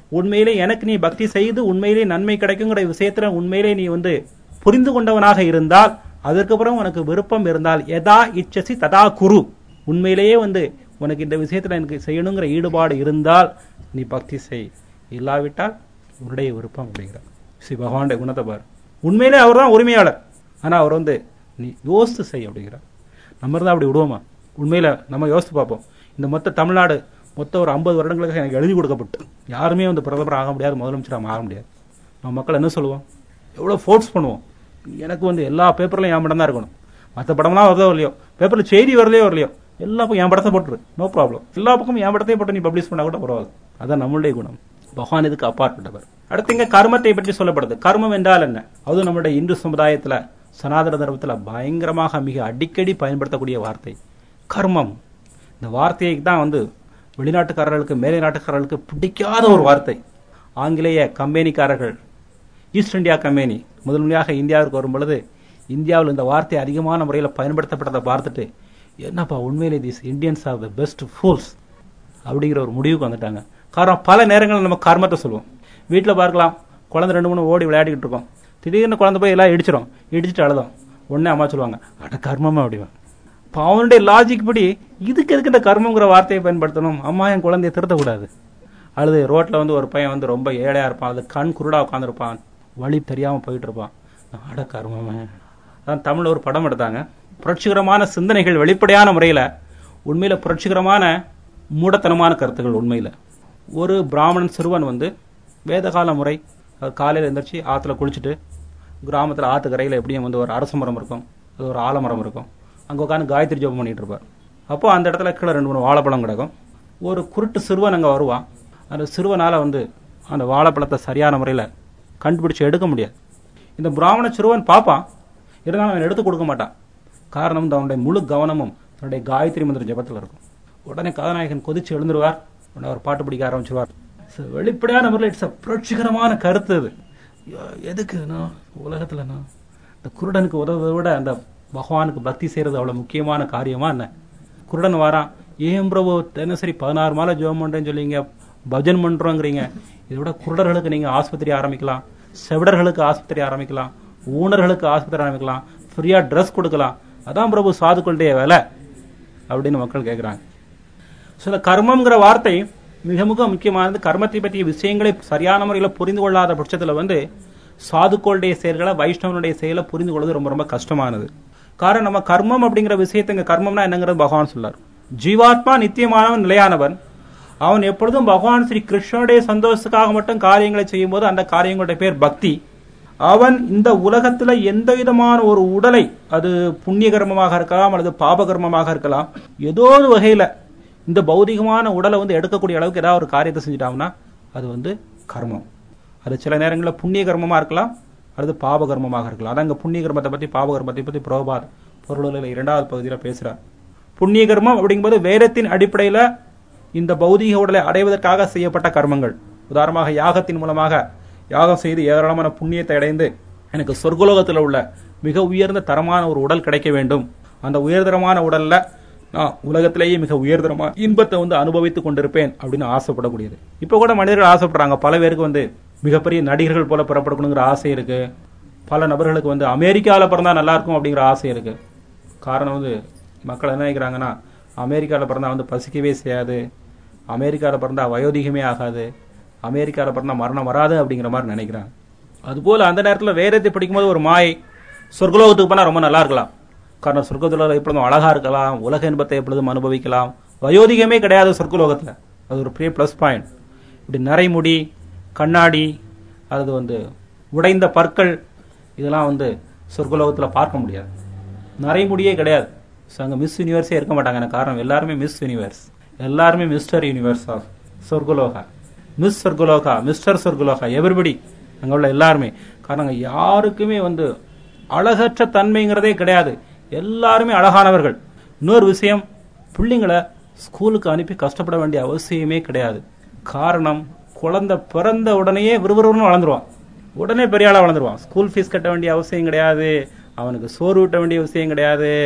உண்மையிலே எனக்கு நீ பக்தி செய்து உண்மையிலே நன்மை கிடைக்குங்கிற விஷயத்துல உண்மையிலே நீ வந்து புரிந்து கொண்டவனாக இருந்தால் அதற்கப்புறம் உனக்கு விருப்பம் இருந்தால் எதா இச்சசி ததா குரு உண்மையிலேயே வந்து உனக்கு இந்த விஷயத்துல எனக்கு செய்யணுங்கிற ஈடுபாடு இருந்தால் நீ பக்தி செய் இல்லாவிட்டால் உன்னுடைய விருப்பம் அப்படிங்கிறார் ஸ்ரீ பகவானுடைய குணத்தை பாரு உண்மையிலே அவர் தான் உரிமையாளர் ஆனா அவர் வந்து நீ யோசித்து செய் அப்படிங்கிறார் நம்ம இருந்தால் அப்படி விடுவோமா உண்மையில நம்ம யோசித்து பார்ப்போம் இந்த மொத்த தமிழ்நாடு மொத்தம் ஒரு ஐம்பது வருடங்களுக்கு எனக்கு எழுதி கொடுக்கப்பட்டு யாருமே வந்து பிரதமர் ஆக முடியாது முதலமைச்சர் ஆக முடியாது நம்ம மக்கள் என்ன சொல்லுவோம் எவ்வளோ ஃபோர்ஸ் பண்ணுவோம் எனக்கு வந்து எல்லா பேப்பர்லையும் என் படம் தான் இருக்கணும் மற்ற படம்லாம் வருதோ இல்லையோ பேப்பரில் செய்தி வரலையோ வரலையோ எல்லா பக்கம் என் படத்தை போட்டுரு நோ ப்ராப்ளம் எல்லா பக்கமும் என் படத்தையும் போட்டு நீ பப்ளிஷ் பண்ணா கூட பரவாயில்ல அதான் நம்மளுடைய குணம் பகவான் இதுக்கு அப்பாற்பட்டவர் அடுத்து இங்க கர்மத்தை பற்றி சொல்லப்படுது கர்மம் என்றால் என்ன அதுவும் நம்முடைய இந்து சமுதாயத்துல சனாதன தர்மத்துல பயங்கரமாக மிக அடிக்கடி பயன்படுத்தக்கூடிய வார்த்தை கர்மம் இந்த வார்த்தையை தான் வந்து வெளிநாட்டுக்காரர்களுக்கு மேலை நாட்டுக்காரர்களுக்கு பிடிக்காத ஒரு வார்த்தை ஆங்கிலேய கம்பெனிக்காரர்கள் ஈஸ்ட் இந்தியா கம்பெனி முதல் முறையாக இந்தியாவிற்கு வரும் பொழுது இந்தியாவில் இந்த வார்த்தை அதிகமான முறையில் பயன்படுத்தப்பட்டதை பார்த்துட்டு என்னப்பா உண்மையிலே this Indians are the best fools அப்படிங்கிற ஒரு முடிவுக்கு வந்துட்டாங்க காரணம் பல நேரங்களில் நம்ம கர்மத்தை சொல்லுவோம் வீட்டில் பார்க்கலாம் குழந்தை ரெண்டு மூணு ஓடி விளையாடிக்கிட்டு இருக்கோம் திடீர்னு குழந்தை போய் எல்லாம் இடிச்சிடும் இடிச்சிட்டு அழுதும் உடனே அம்மா சொல்லுவாங்க அட கர்மமா அப்படிவாங்க இப்போ அவனுடைய லாஜிக் படி இதுக்கு எதுக்கு இந்த கர்மங்கிற வார்த்தையை பயன்படுத்தணும் அம்மா என் குழந்தைய திருத்தக்கூடாது அழுது ரோட்ல வந்து ஒரு பையன் வந்து ரொம்ப ஏழையா இருப்பான் அது கண் குருடா உட்காந்துருப்பான் வழி தெரியாம போயிட்டு இருப்பான் அட கர்மமே அதான் தமிழ்ல ஒரு படம் எடுத்தாங்க புரட்சிகரமான சிந்தனைகள் வெளிப்படையான முறையில உண்மையில புரட்சிகரமான மூடத்தனமான கருத்துக்கள் உண்மையில ஒரு பிராமணன் சிறுவன் வந்து வேதகால முறை அது காலையில் எழுந்திரிச்சு ஆற்றுல குளிச்சுட்டு கிராமத்தில் ஆற்றுக்கரையில் எப்படியும் வந்து ஒரு அரச மரம் இருக்கும் அது ஒரு ஆலமரம் இருக்கும் அங்கே உட்காந்து காயத்ரி ஜோபம் பண்ணிட்டு இருப்பார் அப்போ அந்த இடத்துல கீழே ரெண்டு மூணு வாழைப்பழம் கிடக்கும் ஒரு குருட்டு சிறுவன் அங்கே வருவான் அந்த சிறுவனால் வந்து அந்த வாழைப்பழத்தை சரியான முறையில் கண்டுபிடிச்சு எடுக்க முடியாது இந்த பிராமண சிறுவன் பார்ப்பான் இருந்தாலும் அவன் எடுத்து கொடுக்க மாட்டான் காரணம் இந்த அவனுடைய முழு கவனமும் தன்னுடைய காயத்ரி மந்திர ஜபத்தில் இருக்கும் உடனே கதாநாயகன் கொதிச்சு எழுந்துருவார் உடனே அவர் பாட்டு பிடிக்க ஆரம்பிச்சிருவார் So, வெளிப்படையான முறையில் இட்ஸ் புரட்சிகரமான கருத்து இது எ- எதுக்குண்ணா உலகத்துலண்ணா இந்த குருடனுக்கு உதவுவதை விட அந்த பகவானுக்கு பக்தி செய்யறது அவ்வளவு முக்கியமான காரியமா என்ன குருடன் வாரான் ஏன் பிரபு தினசரி பதினாறு மாலை ஜெபம் பண்றேன்னு சொல்லிங்க பஜன் பண்றோங்கிறீங்க இதை விட குருடர்களுக்கு நீங்க ஆஸ்பத்திரி ஆரம்பிக்கலாம் செவிடர்களுக்கு ஆஸ்பத்திரி ஆரம்பிக்கலாம் ஊனர்களுக்கு ஆஸ்பத்திரி ஆரம்பிக்கலாம் ஃப்ரீயா ட்ரெஸ் கொடுக்கலாம் அதான் பிரபு சாதுக்களுடைய வேலை அப்படின்னு மக்கள் கேட்குறாங்க ஸோ இந்த கர்மம்ங்கிற வார்த்தை மிக மிக முக்கியமானது கர்மத்தை பற்றிய விஷயங்களை சரியான முறையில் புரிந்து கொள்ளாத பட்சத்தில் வந்து சாதுக்களுடைய செயல்களை வைஷ்ணவனுடைய செயலை புரிந்து கொள்வது ரொம்ப ரொம்ப கஷ்டமானது காரணம் நம்ம கர்மம் அப்படிங்கிற விஷயத்தை இங்க கர்மம்னா என்னங்கிறது பகவான் சொல்லார் ஜீவாத்மா நித்தியமானவன் நிலையானவன் அவன் எப்பொழுதும் பகவான் ஸ்ரீ கிருஷ்ணனுடைய சந்தோஷத்துக்காக மட்டும் காரியங்களை செய்யும்போது அந்த காரியங்களுடைய பேர் பக்தி அவன் இந்த உலகத்துல எந்த விதமான ஒரு உடலை அது புண்ணிய கர்மமாக இருக்கலாம் அல்லது பாப கர்மமாக இருக்கலாம் ஏதோ ஒரு வகையில இந்த பௌதிகமான உடலை வந்து எடுக்கக்கூடிய அளவுக்கு ஏதாவது ஒரு காரியத்தை செஞ்சுட்டாங்கன்னா அது வந்து கர்மம் அது சில நேரங்களில் புண்ணிய கர்மமா இருக்கலாம் அல்லது பாப கர்மமாக இருக்கலாம் அதான் இங்க புண்ணிய கர்மத்தை பத்தி பாப கர்மத்தை பத்தி புரோபாத் பொருளில் இரண்டாவது பகுதியில பேசுறார் புண்ணிய கர்மம் அப்படிங்கும்போது வேதத்தின் அடிப்படையில இந்த பௌதீக உடலை அடைவதற்காக செய்யப்பட்ட கர்மங்கள் உதாரணமாக யாகத்தின் மூலமாக யாகம் செய்து ஏராளமான புண்ணியத்தை அடைந்து எனக்கு சொர்க்கலோகத்தில் உள்ள மிக உயர்ந்த தரமான ஒரு உடல் கிடைக்க வேண்டும் அந்த உயர்தரமான உடல்ல நான் உலகத்திலேயே மிக உயர்தரமான இன்பத்தை வந்து அனுபவித்துக் கொண்டிருப்பேன் அப்படின்னு ஆசைப்படக்கூடியது இப்ப கூட மனிதர்கள் ஆசைப்படுறாங்க பல பேருக்கு வந்து மிகப்பெரிய நடிகர்கள் போல புறப்படணுங்கிற ஆசை இருக்கு பல நபர்களுக்கு வந்து அமெரிக்காவில் பிறந்தா நல்லா இருக்கும் அப்படிங்கிற ஆசை இருக்கு காரணம் வந்து மக்கள் என்ன நினைக்கிறாங்கன்னா அமெரிக்காவில் பிறந்தா வந்து பசிக்கவே செய்யாது அமெரிக்காவில் பிறந்தா வயோதிகமே ஆகாது அமெரிக்காவில் பிறந்தா மரணம் வராது அப்படிங்கிற மாதிரி நினைக்கிறாங்க அதுபோல் அந்த நேரத்தில் வேதத்தை படிக்கும்போது ஒரு மாயை சொர்க்கலோகத்துக்கு போனால் ரொம்ப நல்லா இருக்கலாம் காரணம் சொர்க்கத்தில் எப்பொழுதும் அழகா இருக்கலாம் உலக இன்பத்தை எப்பொழுதும் அனுபவிக்கலாம் வயோதிகமே கிடையாது சொர்க்கலோகத்தில் அது ஒரு பெரிய ப்ளஸ் பாயிண்ட் இப்படி நரைமுடி கண்ணாடி அது வந்து உடைந்த பற்கள் இதெல்லாம் வந்து சொர்க்கலோகத்தில் பார்க்க முடியாது நரைமுடியே கிடையாது ஸோ அங்கே மிஸ் யூனிவர்ஸே இருக்க மாட்டாங்க எனக்கு காரணம் எல்லாருமே மிஸ் யூனிவர்ஸ் எல்லாருமே Mister Universe of Swargaloka Miss Swargaloka Mister Swargaloka everybody அங்கே உள்ள எல்லாருமே காரணம் அங்க யாருக்குமே வந்து அழகற்ற தன்மைங்கிறதே கிடையாது எல்லாருமே அழகானவர்கள் இன்னொரு விஷயம் பிள்ளைங்களை ஸ்கூலுக்கு அனுப்பி கஷ்டப்பட வேண்டிய அவசியமே கிடையாது காரணம் குழந்தை பிறந்த உடனேயே விறுவிறுன்னு வளர்ந்துருவான் உடனே பெரிய ஆளா வளர்ந்துருவான் ஸ்கூல் ஃபீஸ் கட்ட வேண்டிய அவசியம் கிடையாது அவனுக்கு சோறு ஊட்ட வேண்டிய அவசியம் கிடையாது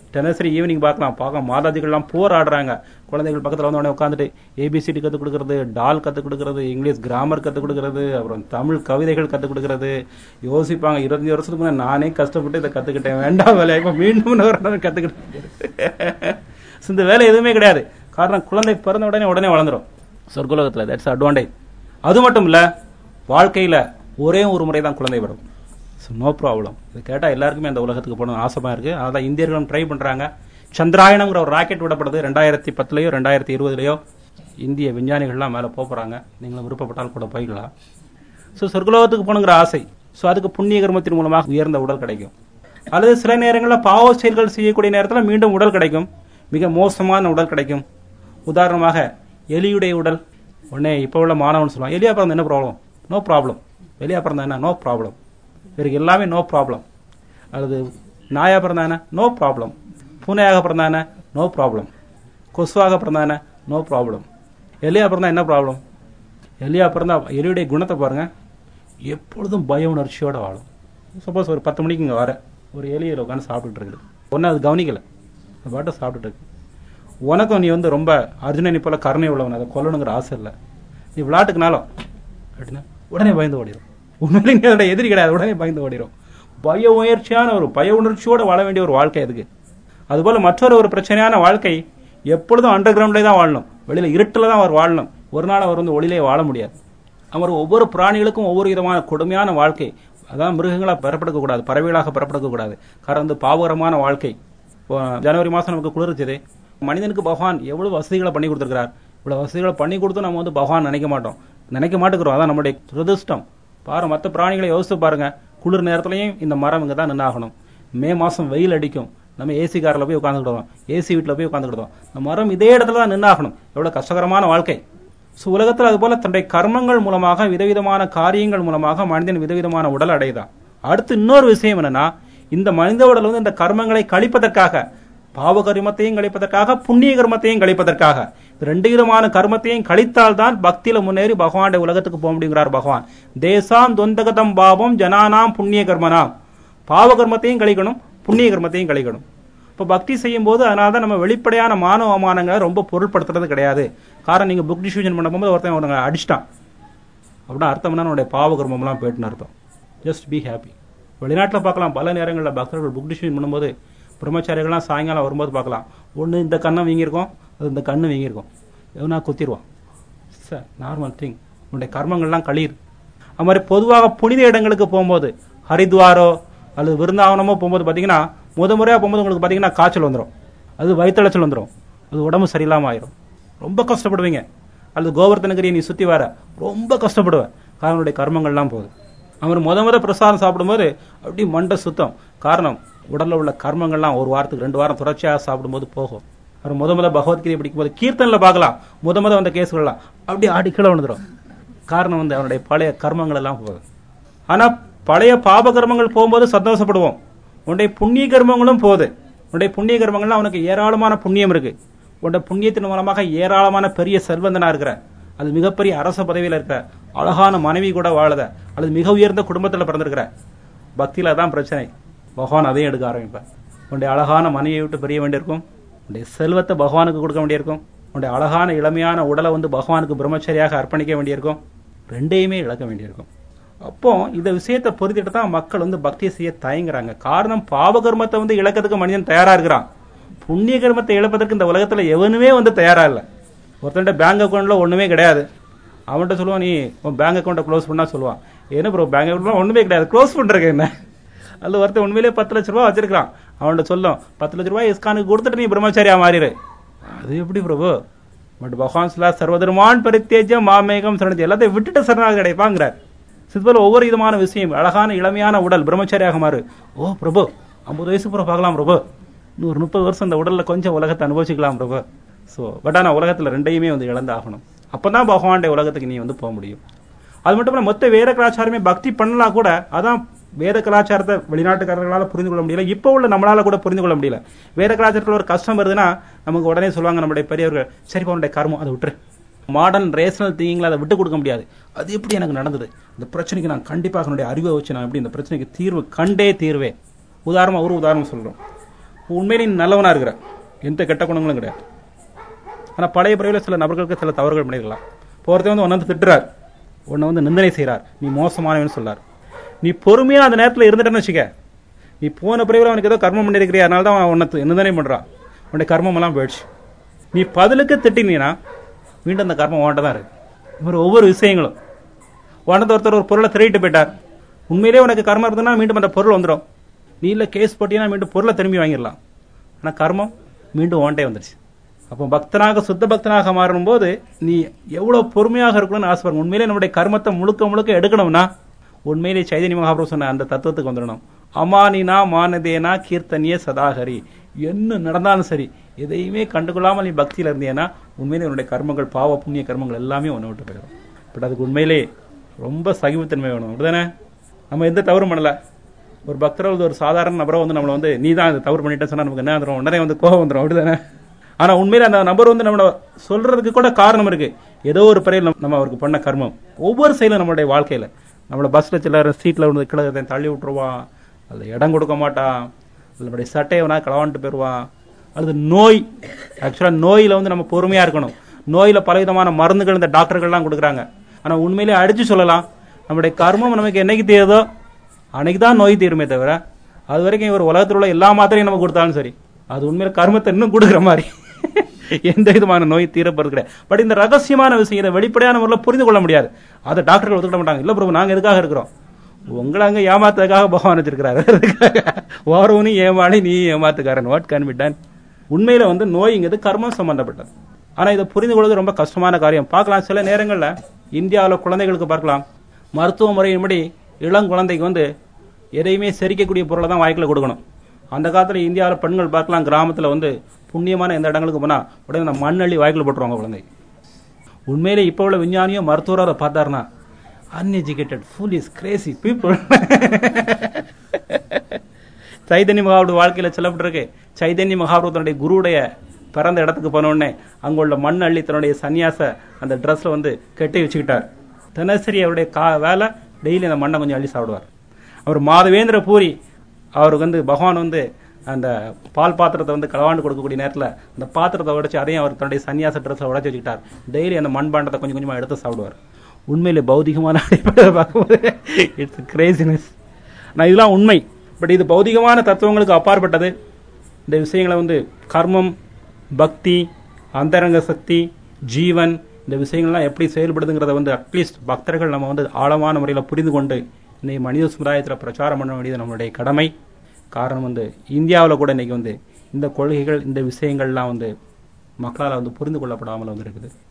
தினசரி ஈவினிங் பார்க்கலாம் பார்க்க மாதாஜிகள்லாம் போராடுறாங்க குழந்தைகள் பக்கத்தில் வந்து உடனே உட்காந்துட்டு ஏபிசிடி கற்றுக் கொடுக்கறது டால் கற்றுக் கொடுக்கறது இங்கிலீஷ் கிராமர் கற்றுக் கொடுக்கறது அப்புறம் தமிழ் கவிதைகள் கற்றுக் கொடுக்கறது யோசிப்பாங்க இருபத்தஞ்சு வருஷத்துக்கு முன்னாடி நானே கஷ்டப்பட்டு இதை கற்றுக்கிட்டேன் வேண்டாம் வேலை இப்போ மீண்டும் ஒரு நாள் கற்றுக்கிட்டேன் இந்த வேலை எதுவுமே கிடையாது காரணம் குழந்தை பிறந்த உடனே உடனே வளர்ந்துடும் சொர்க்குலகத்தில் தட்ஸ் அட்வான்டேஜ் அது மட்டும் இல்லை வாழ்க்கையில் ஒரே ஒரு முறை தான் குழந்தை வரும் ஸோ நோ ப்ராப்ளம் இது கேட்டால் எல்லாருக்குமே அந்த உலகத்துக்கு போகணும்னு ஆசைமாக இருக்குது அதான் இந்தியர்களும் ட்ரை பண்ணுறாங்க சந்திராயணங்கிற ஒரு ராக்கெட் விடப்படுது ரெண்டாயிரத்தி பத்துலையோ ரெண்டாயிரத்தி இருபதுலையோ இந்திய விஞ்ஞானிகள்லாம் மேலே போகிறாங்க நீங்களும் விருப்பப்பட்டால் கூட போய்க்கலாம் ஸோ சொர்க்கலோகத்துக்கு போகணுங்கிற ஆசை ஸோ அதுக்கு புண்ணிய கர்மத்தின் மூலமாக உயர்ந்த உடல் கிடைக்கும் அல்லது சில நேரங்களில் பாவ செயல்கள் செய்யக்கூடிய நேரத்தில் மீண்டும் உடல் கிடைக்கும் மிக மோசமான உடல் கிடைக்கும் உதாரணமாக எலியுடைய உடல் உடனே இப்போ உள்ள மாணவன் சொல்லுவான் எலியா பிறந்த என்ன ப்ராப்ளம் நோ ப்ராப்ளம் வெளியா பிறந்தா என்ன நோ ப்ராப்ளம் இவருக்கு எல்லாமே நோ ப்ராப்ளம் அல்லது நாயா பிறந்தா என்ன நோ ப்ராப்ளம் பூனையாக பிறந்தா என்ன நோ ப்ராப்ளம் கொசுவாக பிறந்தா என்ன நோ ப்ராப்ளம் எலியா பிறந்தா என்ன ப்ராப்ளம் எலியா பிறந்தா எலியுடைய குணத்தை பாருங்க எப்பொழுதும் பய உணர்ச்சியோட வாழும் சப்போஸ் ஒரு பத்து மணிக்கு இங்கே வர ஒரு எலியில் உட்காந்து சாப்பிட்டுட்டு இருக்குது ஒன்றும் அது கவனிக்கலை அது பாட்டு சாப்பிட்டுட்டு இருக்கு உனக்கும் நீ வந்து ரொம்ப அர்ஜுனனி போல கருணை உள்ளவன் அதை கொல்லணுங்கிற ஆசை இல்லை நீ விளையாட்டுக்குனாலும் அப்படின்னா உடனே பயந்து ஓடிடும் உண்மையிலே நீ அதோட எதிரி கிடையாது உடனே பயந்து ஓடிடும் பய உயர்ச்சியான ஒரு பய உணர்ச்சியோட வாழ வேண்டிய ஒரு வாழ்க்கை அதுக்கு அதுபோல மற்றொரு ஒரு பிரச்சனையான வாழ்க்கை எப்பொழுதும் அண்டர் கிரவுண்ட்லேயே தான் வாழணும் வெளியில இருட்டில் தான் அவர் வாழணும் ஒரு நாள் அவர் வந்து ஒளியிலே வாழ முடியாது அவர் ஒவ்வொரு பிராணிகளுக்கும் ஒவ்வொரு விதமான கொடுமையான வாழ்க்கை அதான் மிருகங்களாக பெறப்படுக்க கூடாது பறவைகளாக பெறப்படுக்க கூடாது காரணம் வந்து பாவகரமான வாழ்க்கை இப்போ ஜனவரி மாதம் நமக்கு குளிர்ச்சது மனிதனுக்கு பகவான் எவ்வளவு வசதிகளை பண்ணி கொடுத்துருக்கிறார் இவ்வளவு வசதிகளை பண்ணி கொடுத்தும் நம்ம வந்து பகவான் நினைக்க மாட்டோம் நினைக்க மாட்டேங்கிறோம் அதான் நம்முடைய துரதிருஷ்டம் பாரு மற்ற பிராணிகளை யோசித்து பாருங்க குளிர் நேரத்துலையும் இந்த மரம் இங்கே தான் நின்னாகணும் மே மாதம் வெயில் அடிக்கும் நம்ம ஏசி காரில் போய் உட்காந்துக்கிடுவோம் ஏசி வீட்டில் போய் உட்காந்துக்கிடுவோம் இந்த மரம் இதே இடத்துல தான் நின்னாகணும் எவ்வளோ கஷ்டகரமான வாழ்க்கை ஸோ உலகத்தில் அதுபோல தன்னுடைய கர்மங்கள் மூலமாக விதவிதமான காரியங்கள் மூலமாக மனிதன் விதவிதமான உடல் அடைதான் அடுத்து இன்னொரு விஷயம் என்னன்னா இந்த மனித உடல் வந்து இந்த கர்மங்களை கழிப்பதற்காக பாவ கர்மத்தையும் கழிப்பதற்காக புண்ணிய கர்மத்தையும் கழிப்பதற்காக இந்த ரெண்டு விதமான கர்மத்தையும் கழித்தால்தான் பக்தியில முன்னேறி பகவானுடைய உலகத்துக்கு போக முடியுங்கிறார் பகவான் தேசாம் தொந்தகதம் பாவம் ஜனானாம் புண்ணிய கர்மனாம் பாவ கர்மத்தையும் கழிக்கணும் புண்ணிய கர்மத்தையும் கழிக்கணும் இப்போ பக்தி செய்யும் போது அதனால தான் நம்ம வெளிப்படையான மானவ அவமானங்களை ரொம்ப பொருட்படுத்துறது கிடையாது காரணம் நீங்க புக் டிஸ்ட்ரிபியூஷன் பண்ணும்போது ஒருத்தன் ஒருத்தங்க அடிச்சிட்டான் அப்படின்னா அர்த்தம் என்ன உன்னுடைய பாவ கர்மம்லாம் போயிட்டுன்னு அர்த்தம் ஜஸ்ட் பி ஹாப்பி வெளிநாட்டில் பார்க்கலாம் பல நேரங்களில் பக்தர்கள் புக் டிஸ்ட்ரிபியூஷன் பண்ணும்போது பிரம்மச்சாரிகள்லாம் சாயங்காலம் வரும்போது பார்க்கலாம் ஒன்று இந்த கண்ணை வீங்கியிருக்கும் அது இந்த கண்ணு வீங்கியிருக்கும் எவனா குத்திடுவான் சார் நார்மல் திங் உன்னுடைய கர்மங்கள்லாம் கழியுது அது மாதிரி பொதுவாக புனித இடங்களுக்கு போகும்போது ஹரித்வாரோ அல்லது விருந்தாவனமோ போகும்போது பார்த்தீங்கன்னா முத முறையாக போகும்போது உங்களுக்கு பார்த்தீங்கன்னா காய்ச்சல் வந்துடும் அது வயிற்றுச்சல் வந்துடும் அது உடம்பு சரியில்லாமல் ஆயிரும் ரொம்ப கஷ்டப்படுவீங்க அல்லது கோவர்த்தனகிரியை நீ சுற்றி வர ரொம்ப கஷ்டப்படுவேன் காரணனுடைய கர்மங்கள்லாம் போகுது அவர் முத முத பிரசாதம் சாப்பிடும்போது அப்படி மண்டை சுத்தம் காரணம் உடல்ல உள்ள கர்மங்கள்லாம் ஒரு வாரத்துக்கு ரெண்டு வாரம் தொடர்ச்சியாக சாப்பிடும்போது போகும் அவர் முத முத பகவத்கீதை படிக்கும்போது கீர்த்தனில் பார்க்கலாம் முத முத வந்த கேஸ்கள்லாம் அப்படியே ஆடி கீழே விழுந்துடும் காரணம் வந்து அவனுடைய பழைய கர்மங்கள் எல்லாம் போகுது ஆனா பழைய பாப கர்மங்கள் போகும்போது சந்தோஷப்படுவோம் உன்னுடைய புண்ணிய கர்மங்களும் போகுது உன்னுடைய புண்ணிய கர்மங்கள்லாம் அவனுக்கு ஏராளமான புண்ணியம் இருக்கு உன்னுடைய புண்ணியத்தின் மூலமாக ஏராளமான பெரிய செல்வந்தனா இருக்கிற அது மிகப்பெரிய அரச பதவியில் இருக்கிற அழகான மனைவி கூட வாழுத அல்லது மிக உயர்ந்த குடும்பத்தில் பிறந்திருக்கிற பக்தியில தான் பிரச்சனை பகவான் அதையும் எடுக்க ஆரம்பிப்பேன் உன்னுடைய அழகான மனைவியை விட்டு பிரிய வேண்டியிருக்கும் உன்னுடைய செல்வத்தை பகவானுக்கு கொடுக்க வேண்டியிருக்கும் உன்னுடைய அழகான இளமையான உடலை வந்து பகவானுக்கு பிரம்மச்சரியாக அர்ப்பணிக்க வேண்டியிருக்கும் ரெண்டையுமே இழக்க வேண்டியிருக்கும் அப்போ இந்த விஷயத்தை பொறுத்திட்டு தான் மக்கள் வந்து பக்தியை செய்ய தயங்குறாங்க காரணம் பாவகர்மத்தை வந்து இழக்கிறதுக்கு மனிதன் தயாரா இருக்கிறான் புண்ணிய கர்மத்தை இழப்பதற்கு இந்த உலகத்துல எவனுமே வந்து தயாரா இல்லை ஒருத்தன்ட்ட பேங்க் அக்கௌண்ட்ல ஒண்ணுமே கிடையாது அவன்கிட்ட சொல்லுவான் நீ உன் பேங்க் அக்கௌண்ட்டை க்ளோஸ் பண்ணா சொல்லுவான் என்ன ப்ரோ பேங்க் அக்கௌண்ட்ல ஒண்ணுமே கிடையாது க்ளோஸ் பண்றதுக்கு என்ன அல்ல ஒருத்தன் உண்மையிலேயே பத்து லட்ச ரூபா வச்சிருக்கான் அவன்கிட்ட சொல்லும் பத்து லட்ச ரூபாய் இஸ்கானுக்கு கொடுத்துட்டு நீ பிரம்மச்சாரியா மாறிடு அது எப்படி பிரபு பட் பகவான் சொல்லா சர்வதர்மான் பரித்தேஜம் மாமேகம் சரணத்தை எல்லாத்தையும் விட்டுட்டு சரணாக கிடைப்பாங்கிறார் சித்போல ஒவ்வொரு விதமான விஷயம் அழகான இளமையான உடல் பிரம்மச்சாரியாக மாறு ஓ பிரபு ஐம்பது வயசு பிறகு பார்க்கலாம் பிரபு இன்னும் ஒரு முப்பது வருஷம் இந்த உடல்ல கொஞ்சம் உலகத்தை அனுபவிச்சுக்கலாம் பிரபு ஸோ பட் ஆனால் உலகத்தில் ரெண்டையுமே வந்து இழந்து ஆகணும் அப்பதான் பகவானுடைய உலகத்துக்கு நீ வந்து போக முடியும் அது மட்டும் இல்ல மொத்த வேத கலாச்சாரமே பக்தி பண்ணலாம் கூட அதான் வேத கலாச்சாரத்தை வெளிநாட்டுக்காரர்களால புரிந்து கொள்ள முடியல இப்போ உள்ள நம்மளால கூட புரிந்து கொள்ள முடியல வேத கலாச்சாரத்தில் ஒரு கஷ்டம் வருதுன்னா நமக்கு உடனே சொல்லுவாங்க நம்முடைய பெரியவர்கள் சரி உன்னுடைய கர்மம் அதை விட்டுரு மாடர்ன் ரேஷனல் திங்கிங்ல அதை விட்டு கொடுக்க முடியாது அது எப்படி எனக்கு நடந்தது இந்த பிரச்சனைக்கு நான் கண்டிப்பாக என்னுடைய அறிவை வச்சு நான் எப்படி இந்த பிரச்சனைக்கு தீர்வு கண்டே தீர்வே உதாரணமா ஒரு உதாரணம் சொல்றோம் உண்மையிலே நீ நல்லவனா இருக்கிற எந்த கெட்ட குணங்களும் கிடையாது ஆனா பழைய பிறவில சில நபர்களுக்கு சில தவறுகள் பண்ணிருக்கலாம் ஒருத்தர் வந்து உன்னை வந்து திட்டுறார் உன்னை வந்து நிந்தனை செய்றார் நீ மோசமானவன் சொல்லார் நீ பொறுமையா அந்த நேரத்துல இருந்துட்டேன்னு வச்சுக்க நீ போன பிறவில அவனுக்கு ஏதோ கர்மம் பண்ணிருக்கிறியா அதனால தான் அவன் உன்னை தி- நிந்தனை பண்றான் உன்னுடைய கர்மம் எல்லாம் போயிடுச்சு நீ பதிலுக்கு திட்டினீனா மீண்டும் அந்த கர்மம் உன்கிட்ட தான் இருக்கு இது மாதிரி ஒவ்வொரு விஷயங்களும் உனது ஒருத்தர் ஒரு பொருளை திருடிட்டு போயிட்டார் உண்மையிலேயே உனக்கு கர்மம் இருந்ததுன்னா மீண்டும் அந்த பொருள் வந்துடும் நீ இல்ல கேஸ் போட்டீங்கன்னா மீண்டும் பொருளை திரும்பி வாங்கிடலாம் ஆனா கர்மம் மீண்டும் ஓண்டே வந்துருச்சு அப்போ பக்தனாக சுத்த பக்தனாக மாறும்போது நீ எவ்வளவு பொறுமையாக இருக்கணும்னு ஆசைப்படுற உண்மையிலே நம்முடைய கர்மத்தை முழுக்க முழுக்க எடுக்கணும்னா உண்மையிலே சைதன்ய மகாபிரபு சொன்ன அந்த தத்துவத்துக்கு வந்துடணும் அமானினா மானதேனா கீர்த்தனிய சதாகரி என்ன நடந்தாலும் சரி எதையுமே கண்டுகொள்ளாமல் நீ பக்தியில இருந்தீங்கன்னா உண்மையிலே உன்னுடைய கர்மங்கள் பாவ புண்ணிய கர்மங்கள் எல்லாமே உன்னை விட்டு போயிடும் பட் அதுக்கு உண்மையிலே ரொம்ப சகிவுத்தன்மை வேணும் அப்படிதானே நம்ம எந்த தவறும் பண்ணல ஒரு பக்தரோ ஒரு சாதாரண நபரோ வந்து நம்மளை வந்து நீ தான் இந்த தவறு பண்ணிட்டேன்னு சொன்னா நமக்கு என்ன வந்துடும் உடனே வந்து கோபம் வந்துடும் அப்படிதானே ஆனா உண்மையில அந்த நபர் வந்து நம்மள சொல்றதுக்கு கூட காரணம் இருக்கு ஏதோ ஒரு பிறையில் நம்ம அவருக்கு பண்ண கர்மம் ஒவ்வொரு செயலும் நம்மளுடைய வாழ்க்கையில நம்மள பஸ்ல சிலர் சீட்ல வந்து கிழக்கு தள்ளி விட்டுருவான் அதுல இடம் கொடுக்க மாட்டான் அதுல நம்முடைய சட்டையை வேணா களவான்ட்டு போயிடுவான் அல்லது நோய் ஆக்சுவலா நோயில வந்து நம்ம பொறுமையா இருக்கணும் நோயில பலவிதமான மருந்துகள் இந்த டாக்டர்கள்லாம் கொடுக்குறாங்க ஆனா உண்மையிலே அடிச்சு சொல்லலாம் நம்முடைய கர்மம் நமக்கு என்னைக்கு தீருதோ அன்னைக்கு தான் நோய் தீருமே தவிர அது வரைக்கும் இவர் உலகத்தில் உள்ள எல்லா மாத்திரையும் நம்ம கொடுத்தாலும் சரி அது உண்மையில கர்மத்தை இன்னும் கொடுக்குற மாதிரி எந்த விதமான நோய் தீரப்படுறது கிடையாது பட் இந்த ரகசியமான விஷயம் இதை வெளிப்படையான முறையில் புரிந்து கொள்ள முடியாது அதை டாக்டர்கள் ஒத்துக்கிட மாட்டாங்க இல்ல பிரபு நாங்க எதுக்காக இருக்கிறோம் உங்களை அங்க ஏமாத்துறதுக்காக பகவான் வச்சிருக்கிறாரு ஓரவனும் ஏமாளி நீ ஏமாத்துக்காரன் வாட் கேன் பி டன் உண்மையில வந்து நோய்ங்கிறது கர்மம் சம்பந்தப்பட்டது ஆனா இதை புரிந்து கொள்வது ரொம்ப கஷ்டமான காரியம் பார்க்கலாம் சில நேரங்கள்ல இந்தியாவில் குழந்தைகளுக்கு பார்க்கலாம் மருத்துவ முறையின்படி இளம் குழந்தைக்கு வந்து எதையுமே செரிக்கக்கூடிய பொருளை தான் வாய்க்குள்ள கொடுக்கணும் அந்த காலத்துல இந்தியாவில் பெண்கள் பார்க்கலாம் கிராமத்துல வந்து புண்ணியமான எந்த இடங்களுக்கு போனா உடனே அந்த மண்ணள்ளி வாய்க்குள்ள போட்டுருவாங்க குழந்தை உண்மையிலே இப்போ உள்ள விஞ்ஞானியோ மருத்துவரோ அதை பார்த்தாருன்னா uneducated fool is crazy people Chaitanya மகாபுரு வாழ்க்கையில சொல்லப்பட்டிருக்கு சைதன்ய மகாபுரு தன்னுடைய குருவுடைய பிறந்த இடத்துக்கு போன உடனே அங்க உள்ள மண் அள்ளி தன்னுடைய சன்னியாச அந்த ட்ரெஸ்ல வந்து கட்டி வச்சுக்கிட்டார் தினசரி அவருடைய கா வேலை டெய்லி அந்த மண்ணை கொஞ்சம் அள்ளி சாப்பிடுவார் அவர் மாதவேந்திர பூரி அவருக்கு வந்து பகவான் வந்து அந்த பால் பாத்திரத்தை வந்து களவாண்டு கொடுக்கக்கூடிய நேரத்துல அந்த பாத்திரத்தை உடைச்சு அதையும் அவர் தன்னுடைய சன்னியாச ட்ரெஸ்ல உடைச்சு வச்சுக்கிட்டார் டெய்லி அந்த மண்பாண்டத்தை கொஞ்சம் கொஞ்சமா எடுத்து சாப்பிடுவார் உண்மையிலே பௌதிகமான அடிப்படையில் பார்க்கும்போது இட்ஸ் கிரேசினஸ் நான் இதெல்லாம் உண்மை பட் இது பௌதிகமான தத்துவங்களுக்கு அப்பாற்பட்டது இந்த விஷயங்களை வந்து கர்மம் பக்தி அந்தரங்க சக்தி ஜீவன் இந்த விஷயங்கள்லாம் எப்படி செயல்படுதுங்கிறத வந்து அட்லீஸ்ட் பக்தர்கள் நம்ம வந்து ஆழமான முறையில் புரிந்து கொண்டு இன்னைக்கு மனித சமுதாயத்தில் பிரச்சாரம் பண்ண வேண்டியது நம்மளுடைய கடமை காரணம் வந்து இந்தியாவில் கூட இன்னைக்கு வந்து இந்த கொள்கைகள் இந்த விஷயங்கள்லாம் வந்து மக்களால் வந்து புரிந்து கொள்ளப்படாமல் வந்து இருக்குது